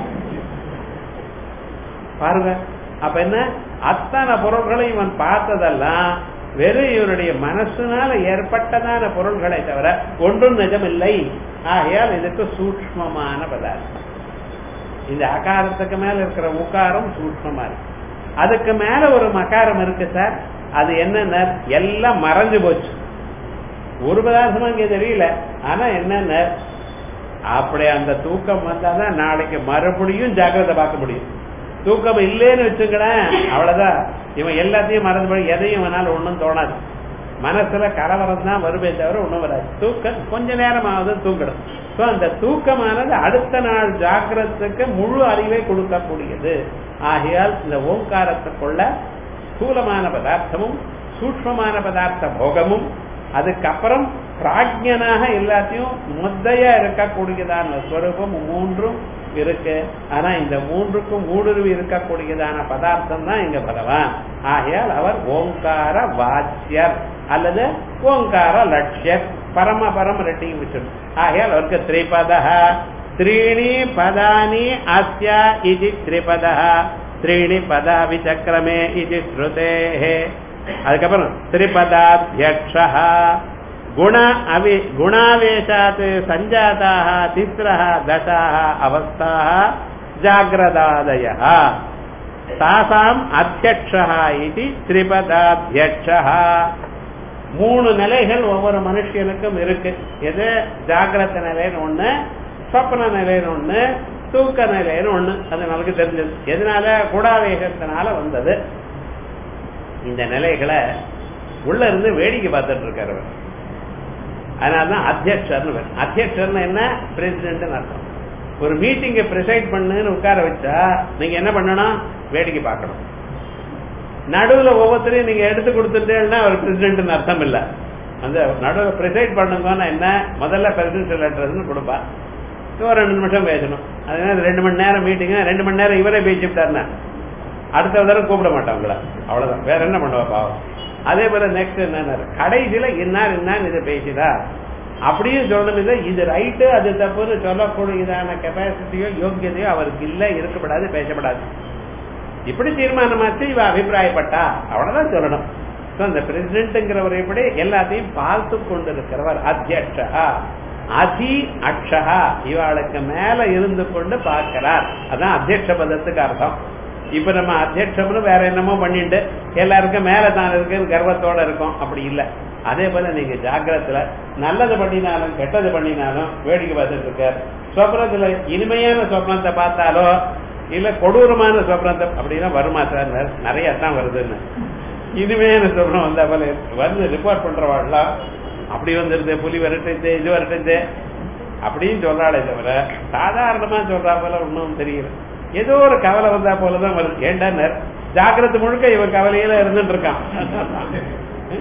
[SPEAKER 1] பாருங்க அப்ப என்ன அத்தனை பொருள்களை இவன் பார்த்ததெல்லாம் வெறும் இவனுடைய மனசுனால ஏற்பட்டதான பொருள்களை தவிர ஒன்றும் நிஜமில்லை ஆகையால் இதுக்கு சூக்மமான பதார்த்தம் இந்த அகாரத்துக்கு மேல இருக்கிற உக்காரம் சூக்மமா இருக்கு அதுக்கு மேல ஒரு மகாரம் இருக்கு சார் அது என்னன்னா எல்லாம் மறைஞ்சு போச்சு ஒரு பதார்த்தமும் இங்க தெரியல ஆனா என்னென்ன அப்படி அந்த தூக்கம் வந்தாதான் நாளைக்கு மறுபடியும் ஜாக்கிரதை பார்க்க முடியும் தூக்கம் இல்லைன்னு வச்சுங்களேன் அவ்வளவுதான் இவன் எல்லாத்தையும் மறந்து எதையும் இவனால ஒன்றும் தோணாது மனசுல கலவரம் தான் வருமே தவிர ஒன்றும் வராது தூக்கம் கொஞ்ச நேரமாவது தூங்கணும் ஸோ அந்த தூக்கமானது அடுத்த நாள் ஜாக்கிரத்துக்கு முழு அறிவை கொடுக்கக்கூடியது ஆகையால் இந்த ஓங்காரத்துக்குள்ள ஸ்தூலமான பதார்த்தமும் சூக்மமான பதார்த்த போகமும் அதுக்கப்புறம் பிராஜ்யனாக எல்லாத்தையும் முத்தையா இருக்கக்கூடியதான ஸ்வரூபம் மூன்றும் இருக்கு ஆனா இந்த மூன்றுக்கும் ஊடுருவி இருக்கக்கூடியதான பதார்த்தம் தான் இங்க பகவான் ஆகையால் அவர் ஓங்கார வாச்சியர் அல்லது ஓங்கார லட்சியர் பரம பரம் ரெட்டியும் வச்சிடும் ஆகையால் அவருக்கு திரிபத த்ரீணி பதானி அஸ்யா இது திரிபத த்ரீணி பதா விசக்கிரமே இது ஸ்ருதே அதுக்கப்புறம் திரிபதாத்தியக்ஷா குண அவி குணாவேஷாத் சஞ்சாதாக திஸ்ரः தசாः அவஸ்தாः ஜாகிரதாதயः தாசாம் அத்தியக்ஷः இது திரிபதாத்தியக்ஷः மூணு நிலைகள் ஒவ்வொரு மனுஷனுக்கும் இருக்கு எது ஜாகிரத நிலைன்னு ஒண்ணு சொப்பன நிலைன்னு ஒண்ணு தூக்க நிலைன்னு ஒண்ணு அது நமக்கு தெரிஞ்சது எதனால குடாவேகத்தினால வந்தது இந்த நிலைகளை உள்ள இருந்து வேடிக்கை பார்த்துட்டு இருக்காரு அவர் அதனாலதான் அத்தியட்சர்னு பேர் அத்தியட்சர்னு என்ன பிரசிடென்ட் அர்த்தம் ஒரு மீட்டிங்கை ப்ரிசைட் பண்ணுன்னு உட்கார வச்சா நீங்க என்ன பண்ணணும் வேடிக்கை பார்க்கணும் நடுவுல ஒவ்வொருத்தரையும் நீங்க எடுத்து கொடுத்துட்டேன்னா அவர் பிரசிடென்ட்னு அர்த்தம் இல்ல அந்த நடுவில் ப்ரிசைட் பண்ணுங்கன்னா என்ன முதல்ல பிரசிடென்ட் லெட்டர்ஸ்னு கொடுப்பா ஒரு ரெண்டு நிமிஷம் பேசணும் அதனால ரெண்டு மணி நேரம் மீட்டிங் ரெண்டு மணி நேரம் இவரே பேசிவிட்டாருன்னா அடுத்த தடவை கூப்பிட மாட்டான் உங்களை அவ்வளவுதான் வேற என்ன பண்ணுவா பாவம் அதே போல நெக்ஸ்ட் என்ன கடைசியில இன்னார் இன்னார் இதை பேசிதா அப்படியும் சொல்லணும் இல்லை இது ரைட்டு அது தப்புன்னு சொல்லக்கூடியதான கெப்பாசிட்டியோ யோக்கியதையோ அவருக்கு இல்லை இருக்கப்படாது பேசப்படாது இப்படி தீர்மானமாச்சு இவ அபிப்பிராயப்பட்டா அவ்வளவுதான் சொல்லணும் அந்த பிரசிடென்ட்ங்கிறவர் எப்படி எல்லாத்தையும் பார்த்து கொண்டிருக்கிறவர் அத்தியட்சா அதி அக்ஷா இவாளுக்கு மேல இருந்து கொண்டு பார்க்கிறார் அதான் அத்தியட்ச பதத்துக்கு அர்த்தம் இப்ப நம்ம அத்தியட்சம்னு வேற என்னமோ பண்ணிட்டு எல்லாருக்கும் மேல தான் இருக்கு கர்வத்தோட இருக்கும் அப்படி இல்லை அதே போல நீங்க ஜாக்கிரத்துல நல்லது பண்ணினாலும் கெட்டது பண்ணினாலும் வேடிக்கை பார்த்துட்டு இருக்க சொப்னத்துல இனிமையான சொப்னத்தை பார்த்தாலோ இல்ல கொடூரமான சொப்னத்தை அப்படின்னா வருமா சார் நிறைய தான் வருதுன்னு இனிமையான சொப்னம் வந்தா போல வந்து ரிப்போர்ட் பண்றவாள்லாம் அப்படி வந்துருது புலி வரட்டு இது வரட்டு அப்படின்னு சொல்றாளே தவிர சாதாரணமா சொல்றா போல ஒன்றும் தெரியல ஏதோ ஒரு கவலை வந்தா போலதான் வருது ஏண்டா ஜாக்கிரதை முழுக்க இவன் கவலையில இருந்துட்டு இருக்கான்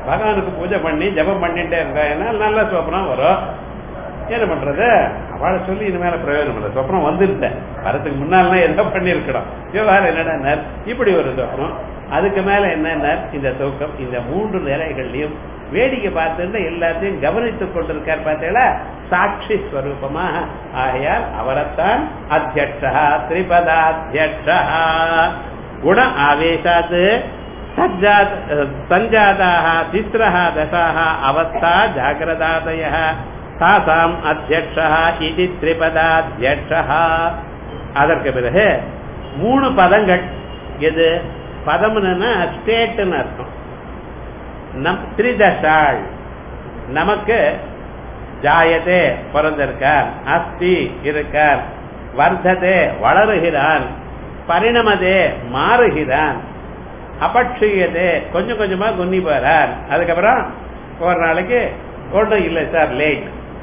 [SPEAKER 1] பகவானுக்கு பூஜை பண்ணி ஜபம் பண்ணிட்டே இருந்தாங்கன்னா நல்ல சொப்னம் வரும் என்ன பண்றது அவளை சொல்லி இனிமேல பிரயோஜனம் இல்லை சொப்னம் வந்துருந்தேன் வரதுக்கு முன்னால்னா என்ன பண்ணிருக்கணும் விவகாரம் என்னடா இப்படி ஒரு சொப்னம் அதுக்கு மேல என்ன இந்த தூக்கம் இந்த மூன்று நிலைகள்லயும் வேடிக்கை பார்த்துட்டு எல்லாத்தையும் கவனித்துக் கொண்டிருக்கார் பார்த்தீங்களா சாட்சி ஸ்வரூபமாக ஆகையால் அவரைத்தான் அத்தியட்சா திரிபதாத்தியட்சா குண ஆவேசாத் சஜ்ஜாத் சஞ்சாதாக திஸ்ரः தசாः அவஸ்தா ஜாகிரதாதயः தாசாம் அத்தியட்சா இது திரிபதாத்தியட்சா அதற்கு பிறகு மூணு பதங்கள் எது பதம்னா ஸ்டேட்னு அர்த்தம் நம் திரிதசாள் நமக்கு ஜாயதே பிறந்திருக்கார் அஸ்தி இருக்கார் வர்த்ததே வளருகிறான் பரிணமதே மாறுகிறான் அபட்சியதே கொஞ்சம் கொஞ்சமா குன்னி போறார் அதுக்கப்புறம் ஒரு நாளைக்கு ஒன்றும் இல்லை சார் லேட்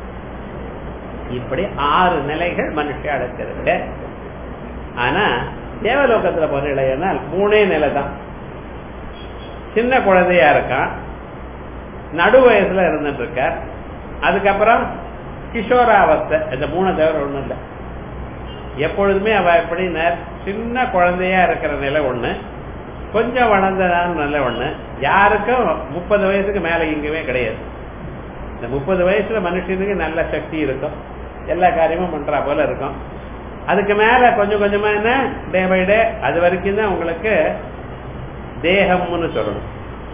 [SPEAKER 1] இப்படி ஆறு நிலைகள் மனுஷன் அடைச்சிருக்கு ஆனா தேவலோகத்துல போறீங்கன்னா மூணே நிலை தான் சின்ன குழந்தையா இருக்கான் நடு வயசுல இருந்துட்டு இருக்கார் அதுக்கப்புறம் கிஷோராவஸ்தை இந்த மூணு தவிர ஒண்ணும் இல்லை எப்பொழுதுமே அவ எப்படின்னா சின்ன குழந்தையா இருக்கிற நிலை ஒண்ணு கொஞ்சம் வளர்ந்ததான நிலை ஒண்ணு யாருக்கும் முப்பது வயசுக்கு மேல இங்கவே கிடையாது இந்த முப்பது வயசுல மனுஷனுக்கு நல்ல சக்தி இருக்கும் எல்லா காரியமும் பண்றா போல இருக்கும் அதுக்கு மேல கொஞ்சம் கொஞ்சமா என்ன டே பை டே அது வரைக்கும் தான் உங்களுக்கு தேகம்னு சொல்லணும்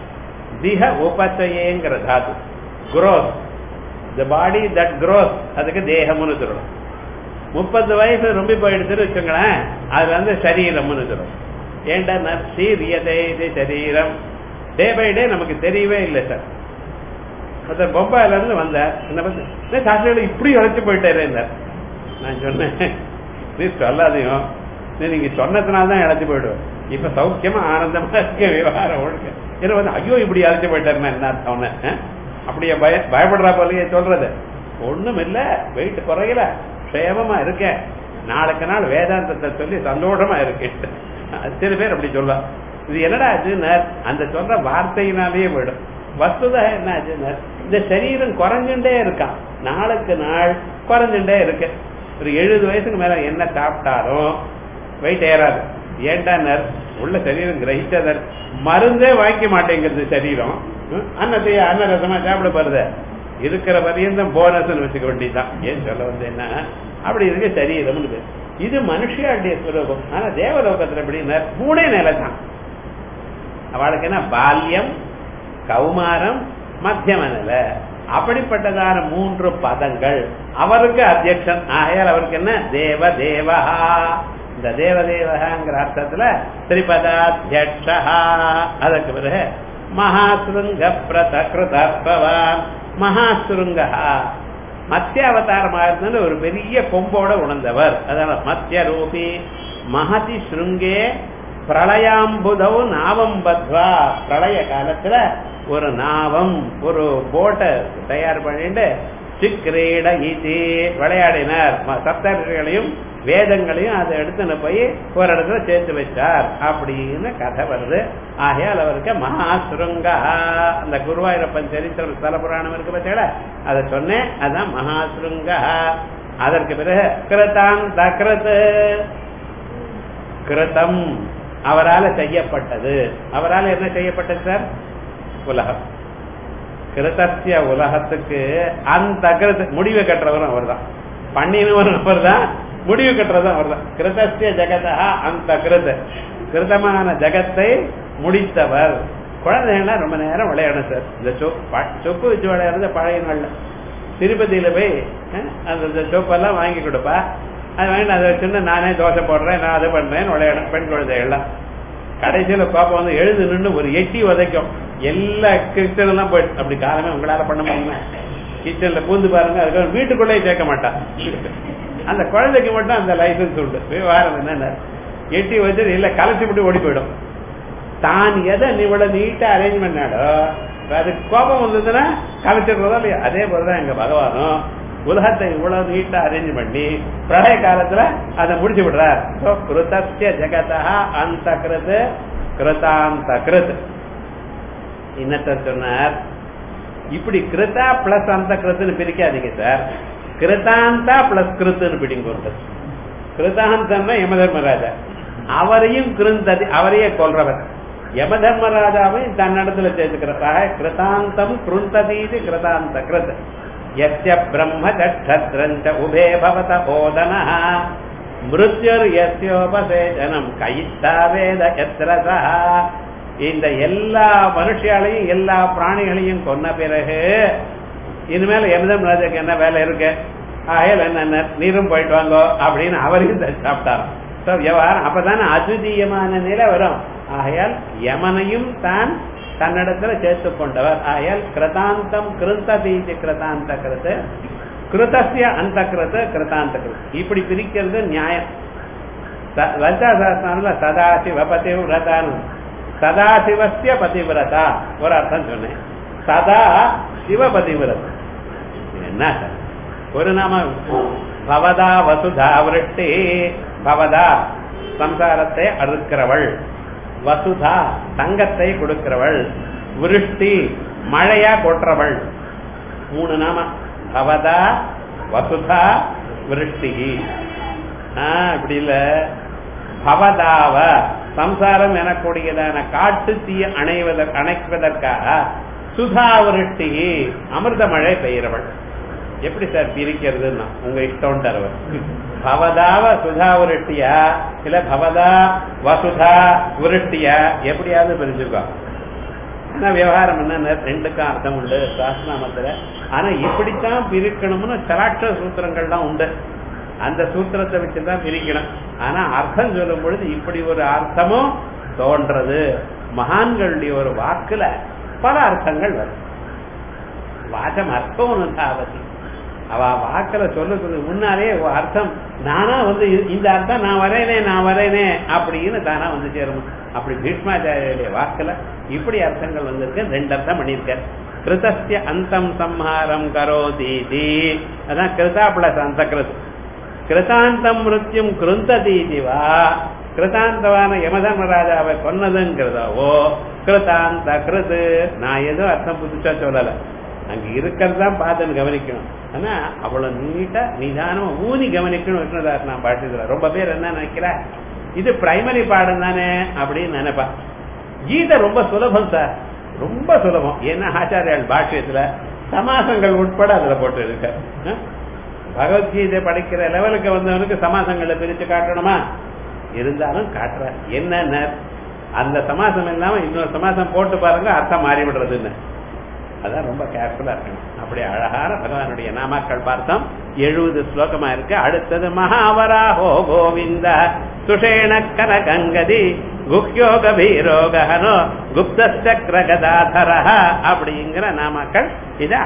[SPEAKER 1] திக உபச்சயேங்கிற தாது growth the body that growth அதுக்கு தேகம்னு சொல்லணும் முப்பது வயசு ரொம்ப போயிடுச்சுன்னு வச்சுங்களேன் அது வந்து சரீரம்னு சொல்லணும் ஏண்டா நர்சீரியதே இது சரீரம் டே பை டே நமக்கு தெரியவே இல்லை சார் ஒருத்தர் பொம்பாயில இருந்து வந்தார் என்ன பண்ண சாஸ்திரிகள் இப்படி உழைச்சு போயிட்டாரு நான் சொன்னேன் நீ சொல்லாதையும் நீ நீங்க சொன்னதுனால தான் இழைச்சு போயிடுவேன் இப்ப சௌக்கியமா ஆனந்தமா இருக்க விவகாரம் ஒழுங்க ஏன்னா வந்து ஐயோ இப்படி அழைச்சு போயிட்டாருன்னா என்ன அர்த்தம் அப்படியே பய பயப்படுறா போலயே சொல்றது ஒண்ணும் இல்ல வெயிட் குறையல க்ஷேமமா இருக்கேன் நாளுக்கு நாள் வேதாந்தத்தை சொல்லி சந்தோஷமா இருக்கேன் சில பேர் அப்படி சொல்லலாம் இது என்னடா ஆச்சுன்னு அந்த சொல்ற வார்த்தையினாலேயே போயிடும் வஸ்துதா என்ன ஆச்சுன்னு இந்த சரீரம் குறைஞ்சுட்டே இருக்கான் நாளுக்கு நாள் குறைஞ்சுட்டே இருக்கு ஒரு எழுபது வயசுக்கு மேல என்ன சாப்பிட்டாலும் வெயிட் ஏறாது ஏண்டா உள்ள சரீரம் கிரகிச்சதர் மருந்தே வாங்கிக்க மாட்டேங்கிறது சரீரம் அன்னத்தைய அன்னரசமா சாப்பிட போறது இருக்கிற பரியந்தம் போனஸ் வச்சுக்க வேண்டியதுதான் ஏன் சொல்ல வந்து என்ன அப்படி இருக்கு சரீரம்னு இது மனுஷியாடைய ஸ்வரூபம் ஆனா தேவலோகத்துல எப்படின்னா மூணே நிலை தான் அவளுக்கு என்ன பால்யம் கௌமாரம் மத்தியம நிலை அப்படிப்பட்டதான மூன்று பதங்கள் அவருக்கு அத்தியக்ஷன் ஆகையால் அவருக்கு என்ன தேவ தேவஹா இந்த தேவ தேவகாங்கிற அர்த்தத்துல திரிபதாத்தியக்ஷா அதற்கு பிறகு மகாசுருங்க பிரதகிருத பவான் மகாசுருங்கா மத்திய அவதாரமாக இருந்தது ஒரு பெரிய கொம்போட உணர்ந்தவர் அதனால மத்திய ரூபி மகதி ஸ்ருங்கே பிரளயாம்புதவ் நாவம் பத்வா பிரளய காலத்துல ஒரு நாவம் ஒரு போட்டை தயார் பண்ணிட்டு சிக்ரீட இது விளையாடினார் சப்தர்களையும் வேதங்களையும் அதை எடுத்துன்னு போய் ஒரு இடத்துல சேர்த்து வச்சார் அப்படின்னு கதை வருது ஆகையால் அவருக்கு மகா சுருங்கா அந்த குருவாயூரப்பன் சரித்திரம் ஸ்தல புராணம் இருக்கு பார்த்தீங்களா அதை சொன்னேன் அதான் மகா சுருங்கா அதற்கு பிறகு கிருதான் தக்ரத் கிருதம் அவரால் செய்யப்பட்டது அவரால் என்ன செய்யப்பட்டது சார் உலகம் கிருதத்திய உலகத்துக்கு அந்த கிருத முடிவு கட்டுறவரும் அவர் தான் பண்ணினவரும் அவர் தான் முடிவு கட்டுறதும் அவர் தான் கிருதத்திய ஜெகதா அந்த கிருத கிருதமான ஜெகத்தை முடித்தவர் குழந்தைகள்லாம் ரொம்ப நேரம் விளையாடும் சார் இந்த சொப்பு வச்சு விளையாடுறது பழைய நாள்ல திருப்பதியில போய் அந்த சொப்பெல்லாம் வாங்கி கொடுப்பா அது வாங்கிட்டு அதை வச்சுன்னு நானே தோசை போடுறேன் நான் அதை பண்றேன் விளையாடும் பெண் குழந்தைகள்லாம் கடைசியில பாப்பா வந்து எழுது நின்று ஒரு எட்டி உதைக்கும் எல்லா கிச்சன் எல்லாம் போயிட்டு அப்படி காலமே உங்களால பண்ண முடியுமா கிச்சன்ல பூந்து பாருங்க அதுக்கு வீட்டுக்குள்ளேயே சேர்க்க மாட்டான் அந்த குழந்தைக்கு மட்டும் அந்த லைசன்ஸ் உண்டு விவகாரம் என்னென்ன எட்டி வச்சு இல்ல கலைச்சி விட்டு ஓடி போயிடும் தான் எதை இவ்வளவு நீட்டா அரேஞ்ச் பண்ணாடோ அது கோபம் வந்ததுன்னா கலைச்சிடுறதா இல்லையா அதே போலதான் எங்க பகவானும் உலகத்தை இவ்வளவு நீட்டா அரேஞ்ச் பண்ணி பிரளய காலத்துல அதை முடிச்சு விடுறார் கிருத்திய ஜெகதா அந்த கிருத் கிருதாந்த கிருத் இன்னத்த சொன்னார் இப்படி கிருதா பிளஸ் அந்த கிருத்துன்னு பிரிக்காதீங்க சார் கிருதாந்தா பிளஸ் கிருத்துன்னு பிடிங்க ஒருத்தர் கிருதாந்தம்னா யமதர்மராஜா அவரையும் கிருந்ததி அவரையே கொல்றவர் யமதர்மராஜாவையும் தன்னிடத்துல சேர்த்துக்கிறதாக கிருதாந்தம் கிருந்ததீது கிருதாந்த கிருத் யஸ்ய பிரம்ம சட்சத்ரஞ்ச உபே பவத போதன மிருத்யுர் யஸ்யோபசேஜனம் கைத்தா வேத எத்திரசா இந்த எல்லா மனுஷியாலையும் எல்லா பிராணிகளையும் கொன்ன பிறகு இனிமேல எமதம் ராஜாக்கு என்ன வேலை இருக்கு ஆகையால் என்ன நீரும் போயிட்டு வாங்கோ அப்படின்னு அவரையும் சாப்பிட்டாராம் ஸோ விவகாரம் அப்பதானே அத்விதீயமான நிலை வரும் ஆகையால் யமனையும் தான் தன்னிடத்துல சேர்த்து கொண்டவர் ஆகையால் கிருதாந்தம் கிருந்ததீதி கிருதாந்த கிருத்து கிருதசிய அந்த கிருத்து கிருதாந்த கிருத்து இப்படி பிரிக்கிறது நியாயம் லலிதா சாஸ்திரம்ல சதாசிவ பதிவிரதான்னு சதாசிவசிய பதிவிரதா ஒரு அர்த்தம் சொன்னேன் சதா சிவ பதிவிரதா என்ன சார் ஒரு நாம பவதா வசுதா விரட்டி பவதா சம்சாரத்தை அறுக்கிறவள் வசுதா தங்கத்தை கொடுக்கிறவள் விருஷ்டி மழையா கொட்டுறவள் மூணு நாம பவதா வசுதா விருஷ்டி இப்படி இல்ல பவதாவ சம்சாரம் எனக்கூடியதான காட்டு தீய அணைவதற்கு அணைப்பதற்காக சுதா விருஷ்டி அமிர்த மழை பெய்கிறவள் எப்படி சார் பிரிக்கிறதுன்னா உங்க இஷ்டம் தருவர் பவதாவ சுதா விருட்டியா இல்ல பவதா வசுதா விருட்டியா எப்படியாவது பிரிஞ்சுக்கோ ஆனா விவகாரம் என்ன ரெண்டுக்கும் அர்த்தம் உண்டு சாஸ்திரநாமத்துல ஆனா இப்படித்தான் பிரிக்கணும்னு சராட்ச சூத்திரங்கள்லாம் உண்டு அந்த சூத்திரத்தை வச்சுதான் பிரிக்கணும் ஆனா அர்த்தம் சொல்லும் பொழுது இப்படி ஒரு அர்த்தமும் தோன்றது மகான்களுடைய ஒரு வாக்குல பல அர்த்தங்கள் வரும் வாசம் அர்த்தம் ஒன்று தாவதி அவ வாக்கில சொல்லுறது முன்னாலே அர்த்தம் நானா வந்து இந்த அர்த்தம் நான் வரேனே நான் வரேனே அப்படின்னு தானா வந்து சேரணும் அப்படி பீஷ்மாச்சாரிய வாக்குல இப்படி அர்த்தங்கள் வந்திருக்கு ரெண்டு அர்த்தம் பண்ணியிருக்கார் கிருதஸ்ய அந்தம் சம்ஹாரம் கரோதீதி அதான் கிருதா பிளஸ் அந்த கிருத் கிருதாந்தம் மிருத்யும் கிருந்ததீதிவா கிருதாந்தவான யமதர்மராஜாவை கொன்னதுங்கிறதாவோ கிருதாந்த கிருது நான் ஏதோ அர்த்தம் புதுசா சொல்லலை அங்க இருக்கிறதான் பார்த்துன்னு கவனிக்கணும் ஆனா அவ்வளவு நீட்டா நிதானமா ஊனி கவனிக்கணும் விஷ்ணுதாஸ் நான் பாட்டுக்கிறேன் ரொம்ப பேர் என்ன நினைக்கிற இது பிரைமரி பாடம் தானே அப்படின்னு நினைப்பா கீதை ரொம்ப சுலபம் சார் ரொம்ப சுலபம் ஏன்னா ஆச்சாரியால் பாஷ்யத்துல சமாசங்கள் உட்பட அதுல போட்டு இருக்க பகவத்கீதை படிக்கிற லெவலுக்கு வந்தவனுக்கு சமாசங்களை பிரிச்சு காட்டணுமா இருந்தாலும் காட்டுற என்னென்ன அந்த சமாசம் இல்லாம இன்னொரு சமாசம் போட்டு பாருங்க அர்த்தம் மாறி விடுறதுன்னு அதான் ரொம்ப கேர்ஃபுல்லா இருக்கணும் அப்படி அழகான பகவானுடைய நாமாக்கள் பார்த்தோம் எழுபது ஸ்லோகமா இருக்கு அடுத்தது மகாவராஹோ கோவிந்த சுஷேண கனகங்கதி குஹ்யோ கபீரோ கஹனோ குப்தச்சக்ர கதாதர அப்படிங்கிற நாமாக்கள் இதை